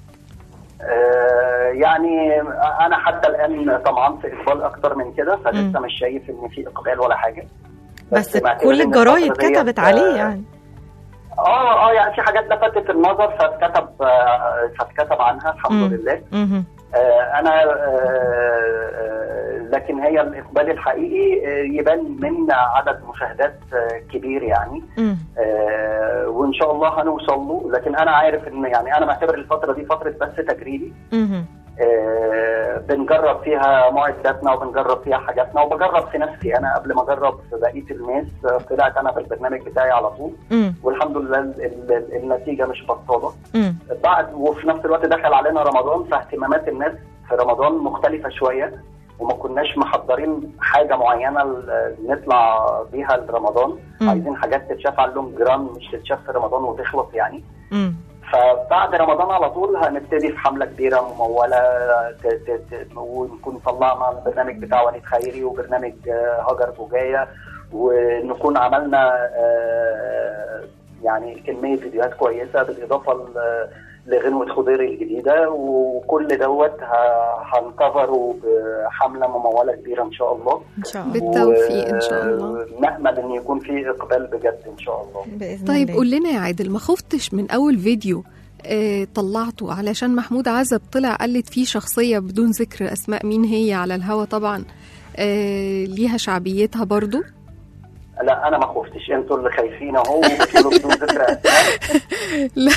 [SPEAKER 9] آه، يعني انا حتى الان طمعان في اقبال اكتر من كده فلسه مش شايف ان في اقبال ولا حاجه
[SPEAKER 3] بس
[SPEAKER 9] معتبر
[SPEAKER 3] كل
[SPEAKER 9] إن
[SPEAKER 3] الجرايد
[SPEAKER 9] الفترة ديت،
[SPEAKER 3] كتبت عليه
[SPEAKER 9] آه،
[SPEAKER 3] يعني
[SPEAKER 9] اه اه يعني في حاجات لفتت النظر فاتكتب آه، فاتكتب عنها الحمد
[SPEAKER 3] مم.
[SPEAKER 9] لله
[SPEAKER 3] مهم.
[SPEAKER 9] آه، انا آه، آه، لكن هي الاقبال الحقيقي آه، يبان من عدد مشاهدات آه، كبير يعني
[SPEAKER 3] مم.
[SPEAKER 9] آه، وان شاء الله هنوصل له لكن انا عارف ان يعني انا معتبر الفتره دي فتره بس تجريبي
[SPEAKER 3] مهم.
[SPEAKER 9] آه، بنجرب فيها معداتنا وبنجرب فيها حاجاتنا وبجرب في نفسي انا قبل ما اجرب في بقيه الناس آه، طلعت انا بالبرنامج بتاعي على طول
[SPEAKER 3] مم.
[SPEAKER 9] والحمد لله ال- ال- النتيجه مش بطاله
[SPEAKER 3] مم.
[SPEAKER 9] بعد وفي نفس الوقت دخل علينا رمضان فاهتمامات الناس في رمضان مختلفه شويه وما كناش محضرين حاجه معينه ل- نطلع بيها لرمضان
[SPEAKER 3] مم.
[SPEAKER 9] عايزين حاجات تتشاف على اللونج جرام مش تتشاف في رمضان وتخلص يعني
[SPEAKER 3] مم.
[SPEAKER 9] فبعد رمضان على طول هنبتدي في حمله كبيره مموله ت- ت- ت- ونكون طلعنا البرنامج بتاع وليد خيري وبرنامج آه، هاجر بوجايه ونكون عملنا آه، يعني كميه فيديوهات كويسه بالاضافه ل- لغنوه خضيري الجديده وكل دوت ه- هنكفره بحمله مموله كبيره ان شاء الله
[SPEAKER 3] ان شاء الله
[SPEAKER 2] بالتوفيق إن شاء الله.
[SPEAKER 9] ونامل ان يكون في اقبال بجد ان شاء الله
[SPEAKER 3] باذن
[SPEAKER 2] طيب
[SPEAKER 3] الله
[SPEAKER 2] قول لنا يا عادل ما خفتش من اول فيديو آه طلعته علشان محمود عزب طلع قلت فيه شخصية بدون ذكر أسماء مين هي على الهوا طبعا آه ليها شعبيتها برضو
[SPEAKER 9] لا انا ما خفتش انتوا اللي خايفين اهو وبتقولوا بدون ذكر اسماء
[SPEAKER 2] لا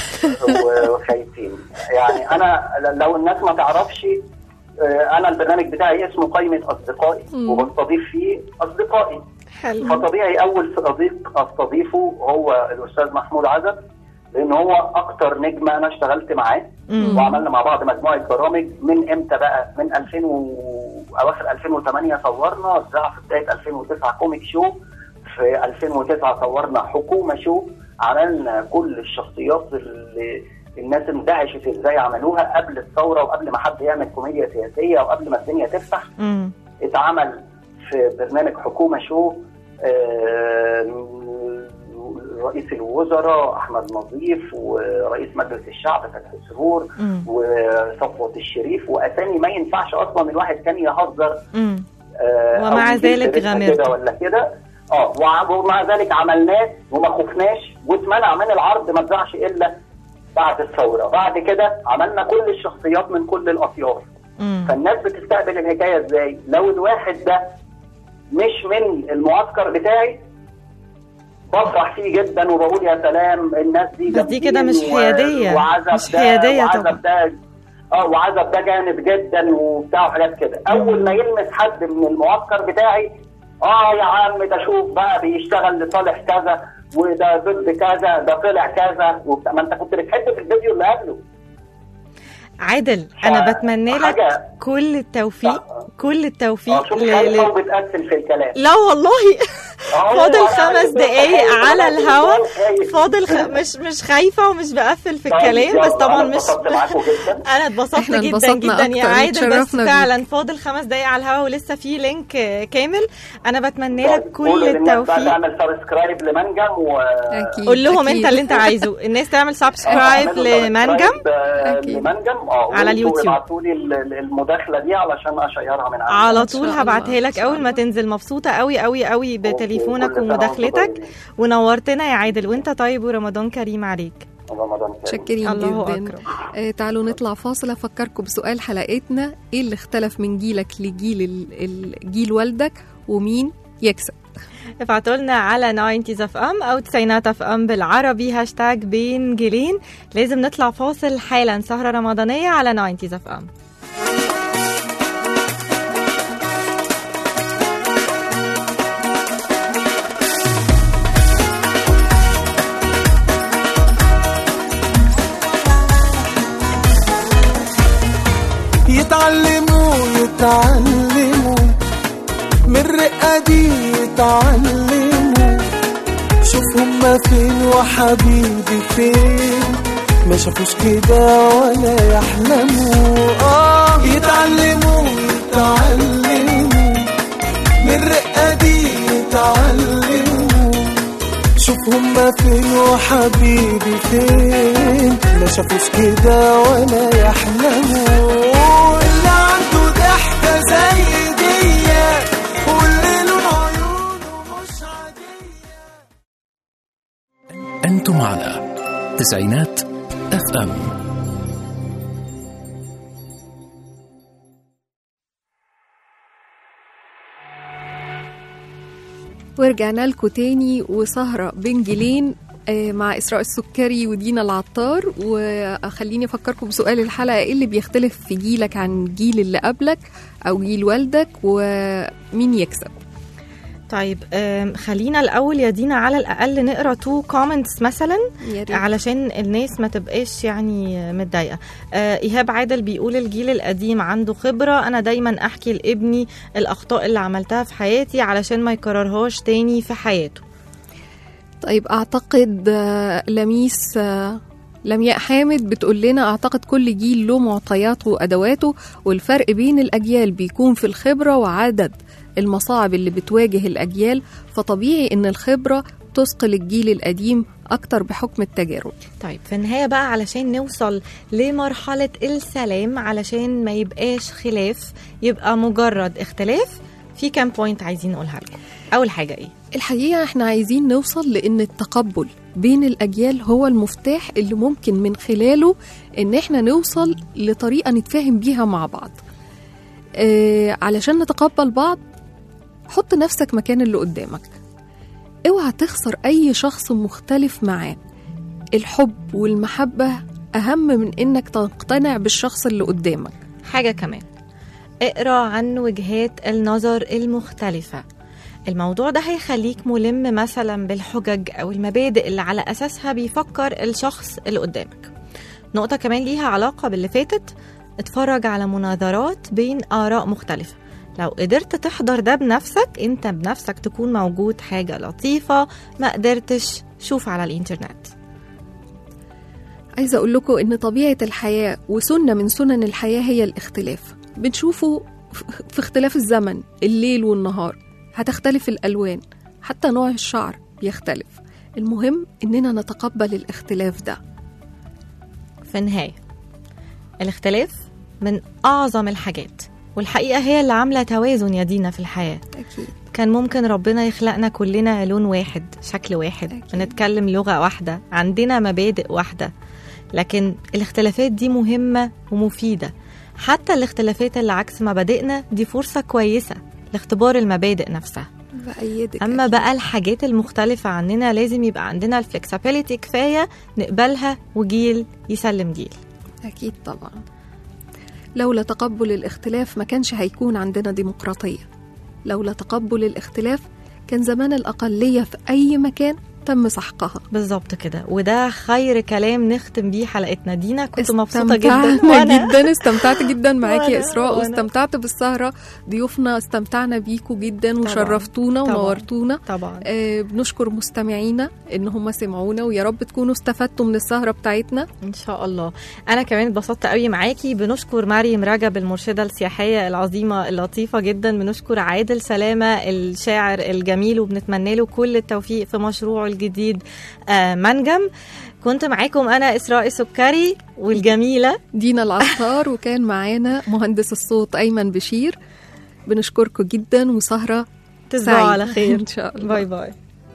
[SPEAKER 9] وخايفين يعني انا لو الناس ما تعرفش آه، انا البرنامج بتاعي اسمه قائمه اصدقائي
[SPEAKER 2] مم.
[SPEAKER 9] وبستضيف فيه اصدقائي
[SPEAKER 3] حلو
[SPEAKER 9] فطبيعي اول صديق استضيفه هو الاستاذ محمود عزب لان هو اكتر نجم انا اشتغلت معاه
[SPEAKER 3] مم.
[SPEAKER 9] وعملنا مع بعض مجموعه برامج من امتى بقى من 2000 و... اواخر 2008 صورنا ذاع في بدايه 2009 كوميك شو في 2009 صورنا حكومه شو عملنا كل الشخصيات اللي الناس اندهشت ازاي عملوها قبل الثوره وقبل ما حد يعمل كوميديا سياسيه وقبل ما الدنيا تفتح
[SPEAKER 3] مم.
[SPEAKER 9] اتعمل في برنامج حكومه شو آه، رئيس الوزراء احمد نظيف ورئيس مجلس الشعب فتحي سرور
[SPEAKER 3] مم.
[SPEAKER 9] وصفوت الشريف واسامي ما ينفعش اصلا الواحد كان يهزر
[SPEAKER 3] مم.
[SPEAKER 9] آه،
[SPEAKER 3] ومع
[SPEAKER 9] أو يجيب
[SPEAKER 3] ذلك
[SPEAKER 9] سيرتها
[SPEAKER 3] غامرت.
[SPEAKER 9] كده ولا كده اه وع- ومع ذلك عملناه وما خفناش واتمنع من العرض ما اتذاعش الا بعد الثوره بعد كده عملنا كل الشخصيات من كل الاطياف
[SPEAKER 3] مم.
[SPEAKER 9] فالناس بتستقبل الحكايه ازاي لو الواحد ده مش من المعسكر بتاعي بفرح فيه جدا وبقول يا سلام الناس دي
[SPEAKER 3] بس دي كده
[SPEAKER 9] جامدين
[SPEAKER 3] مش حيادية.
[SPEAKER 9] وعزب
[SPEAKER 3] مش
[SPEAKER 9] ده
[SPEAKER 3] حيادية طبعا.
[SPEAKER 9] وعزب ده اه وعزب ده جامد جدا وبتاع وحاجات كده اول ما يلمس حد من المعسكر بتاعي اه يا عم ده شوف بقى بيشتغل لصالح كذا وده ضد كذا ده طلع كذا وبتاع ما انت كنت بتحب في الفيديو اللي قبله
[SPEAKER 3] عادل انا بتمنى لك
[SPEAKER 9] حاجة-
[SPEAKER 3] كل التوفيق كل التوفيق
[SPEAKER 9] اه شوف
[SPEAKER 3] ل-
[SPEAKER 9] خايفه
[SPEAKER 3] ل-
[SPEAKER 9] وبتقفل في الكلام
[SPEAKER 3] لا والله
[SPEAKER 9] أهو
[SPEAKER 3] فاضل
[SPEAKER 9] أنا
[SPEAKER 3] خمس
[SPEAKER 9] عارف
[SPEAKER 3] دقايق
[SPEAKER 9] إنك
[SPEAKER 3] على
[SPEAKER 9] خايف،
[SPEAKER 3] الهوا
[SPEAKER 9] أنا خايف.
[SPEAKER 3] فاضل خ... مش مش خايفه ومش بقفل في
[SPEAKER 9] طيب،
[SPEAKER 3] الكلام
[SPEAKER 9] يلا،
[SPEAKER 3] بس طبعا
[SPEAKER 9] أنا
[SPEAKER 3] مش
[SPEAKER 9] اتبسطت معاكم جدا
[SPEAKER 3] انا اتبسطت
[SPEAKER 2] إحنا
[SPEAKER 3] جدا
[SPEAKER 2] انبسطنا
[SPEAKER 3] جدا يا
[SPEAKER 2] أكتر،
[SPEAKER 3] عادل بس
[SPEAKER 2] اتشرفنا بيك.
[SPEAKER 3] فعلا فاضل خمس دقايق على الهوا ولسه في لينك آه، كامل انا بتمنى لك
[SPEAKER 9] طيب،
[SPEAKER 3] كل
[SPEAKER 9] قولوا للناس بقى
[SPEAKER 3] التوفيق
[SPEAKER 9] تعمل سبسكرايب لمنجم و
[SPEAKER 2] اكيد
[SPEAKER 3] قول لهم
[SPEAKER 2] أكيد.
[SPEAKER 3] انت اللي انت عايزه الناس تعمل
[SPEAKER 9] آه،
[SPEAKER 3] سبسكرايب
[SPEAKER 9] اعملوا
[SPEAKER 3] لمنجم
[SPEAKER 9] سبسكرايب، آه،
[SPEAKER 2] أكيد.
[SPEAKER 9] لمنجم اه
[SPEAKER 3] على اليوتيوب.
[SPEAKER 9] ابعتوا لي المداخله دي علشان اشيرها من عندي
[SPEAKER 3] على
[SPEAKER 2] إن
[SPEAKER 3] طول
[SPEAKER 2] شاء الله،
[SPEAKER 3] هبعتها
[SPEAKER 2] إن
[SPEAKER 3] لك
[SPEAKER 2] شاء
[SPEAKER 3] اول ما
[SPEAKER 2] الله.
[SPEAKER 3] تنزل مبسوطه قوي قوي قوي بتليفونك
[SPEAKER 9] كل سنة وأنتم
[SPEAKER 3] ومداخلتك
[SPEAKER 9] طيبين.
[SPEAKER 3] ونورتنا يا عادل وانت طيب ورمضان كريم عليك
[SPEAKER 9] رمضان كريم.
[SPEAKER 2] متشكرين
[SPEAKER 3] الله
[SPEAKER 2] جدا
[SPEAKER 3] اكرم
[SPEAKER 2] آه تعالوا نطلع فاصل افكركم بسؤال حلقتنا ايه اللي اختلف من جيلك لجيل ال- ال- جيل والدك ومين يكسب
[SPEAKER 3] ابعتوا لنا على 90 اف ام او 90 اف ام بالعربي هاشتاج بين جيلين لازم نطلع فاصل حالا سهره رمضانيه على 90 اف ام
[SPEAKER 10] يتعلموا يتعلموا من الرقة دي يتعلموا شوف هما فين وحبيبي فين ما شافوش كده ولا يحلموا اه يتعلموا يتعلموا من الرقة دي يتعلموا شوف هما فين وحبيبي فين ما شافوش كده ولا يحلموا اللي عنده ضحكة زي دي واللي لون عيونه مش عادية
[SPEAKER 1] أنتم على تسعينات اف ام
[SPEAKER 2] ورجعنا لكم تاني وسهرة بين جيلين آه، مع إسراء السكري ودينا العطار وخليني أفكركم بسؤال الحلقة إيه اللي بيختلف في جيلك عن جيل اللي قبلك أو جيل والدك ومين يكسب
[SPEAKER 3] طيب آم، خلينا الاول يا دينا على الاقل نقرا تو كومنتس مثلا
[SPEAKER 2] يا ريت.
[SPEAKER 3] علشان الناس ما تبقاش يعني متضايقه آه، ايهاب عادل بيقول الجيل القديم عنده خبره انا دايما احكي لابني الاخطاء اللي عملتها في حياتي علشان ما يكررهاش تاني في حياته
[SPEAKER 2] طيب أعتقد آه، لميس آه، لمياء حامد بتقول لنا أعتقد كل جيل له معطياته وأدواته والفرق بين الأجيال بيكون في الخبرة وعدد المصاعب اللي بتواجه الأجيال فطبيعي إن الخبرة تثقل الجيل القديم أكتر بحكم التجارب
[SPEAKER 3] طيب في النهايه بقى علشان نوصل لمرحله السلام علشان ما يبقاش خلاف يبقى مجرد اختلاف في كام بوينت عايزين نقولها لكم اول حاجه ايه
[SPEAKER 2] الحقيقة احنا عايزين نوصل لأن التقبل بين الأجيال هو المفتاح اللي ممكن من خلاله إن احنا نوصل لطريقة نتفاهم بيها مع بعض اه علشان نتقبل بعض حط نفسك مكان اللي قدامك اوعى تخسر أي شخص مختلف معاه الحب والمحبة أهم من إنك تقتنع بالشخص اللي قدامك
[SPEAKER 3] حاجة كمان اقرا عن وجهات النظر المختلفة الموضوع ده هيخليك ملم مثلا بالحجج أو المبادئ اللي على أساسها بيفكر الشخص اللي قدامك نقطة كمان ليها علاقة باللي فاتت اتفرج على مناظرات بين آراء مختلفة لو قدرت تحضر ده بنفسك انت بنفسك تكون موجود حاجة لطيفة ما قدرتش شوف على الانترنت
[SPEAKER 2] عايزة أقول لكم إن طبيعة الحياة وسنة من سنن الحياة هي الاختلاف بنشوفه ف- في اختلاف الزمن الليل والنهار هتختلف الألوان حتى نوع الشعر بيختلف المهم إننا نتقبل الاختلاف ده
[SPEAKER 3] في النهاية الاختلاف من أعظم الحاجات والحقيقة هي اللي عاملة توازن يا دينا في الحياة
[SPEAKER 2] أكيد
[SPEAKER 3] كان ممكن ربنا يخلقنا كلنا لون واحد شكل واحد
[SPEAKER 2] أكيد.
[SPEAKER 3] بنتكلم لغة واحدة عندنا مبادئ واحدة لكن الاختلافات دي مهمة ومفيدة حتى الاختلافات اللي عكس مبادئنا دي فرصة كويسة لاختبار المبادئ نفسها
[SPEAKER 2] بأيدك
[SPEAKER 3] اما
[SPEAKER 2] أكيد.
[SPEAKER 3] بقى الحاجات المختلفة عننا لازم يبقى عندنا الفلكسبيليتي كفاية نقبلها وجيل يسلم جيل
[SPEAKER 2] أكيد طبعا لولا تقبل الاختلاف ما كانش هيكون عندنا ديمقراطية لولا تقبل الاختلاف كان زمان الأقلية في أي مكان تم سحقها
[SPEAKER 3] بالظبط كده وده خير كلام نختم بيه حلقتنا دينا كنت مبسوطة جدا
[SPEAKER 2] استمتعنا جدا استمتعت جدا معاكي يا
[SPEAKER 3] وأنا-
[SPEAKER 2] إسراء
[SPEAKER 3] وأنا.
[SPEAKER 2] واستمتعت بالسهرة ضيوفنا استمتعنا بيكوا جدا
[SPEAKER 3] طبعاً.
[SPEAKER 2] وشرفتونا
[SPEAKER 3] طبعاً.
[SPEAKER 2] ونورتونا
[SPEAKER 3] طبعا
[SPEAKER 2] آه بنشكر مستمعينا ان هم سمعونا ويا رب تكونوا استفدتوا من السهرة بتاعتنا
[SPEAKER 3] ان شاء الله انا كمان اتبسطت قوي معاكي بنشكر مريم رجب المرشده السياحيه العظيمه اللطيفه جدا بنشكر عادل سلامه الشاعر الجميل وبنتمنى له كل التوفيق في مشروعه الجديد آه منجم كنت معاكم انا اسراء سكري والجميله
[SPEAKER 2] دينا العطار وكان معانا مهندس الصوت أيمن بشير بنشكركم جدا وسهرة
[SPEAKER 3] تصبحوا
[SPEAKER 2] سعيدة
[SPEAKER 3] على خير
[SPEAKER 2] إن شاء الله
[SPEAKER 3] باي باي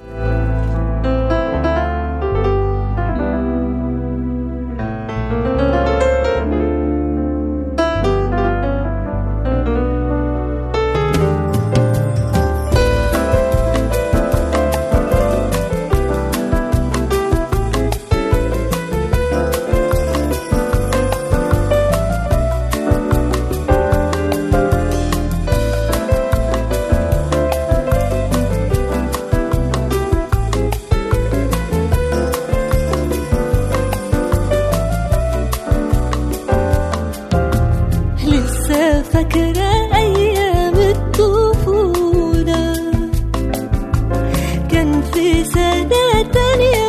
[SPEAKER 4] لسه فاكرة أيام الطفولة كان في سنة تانية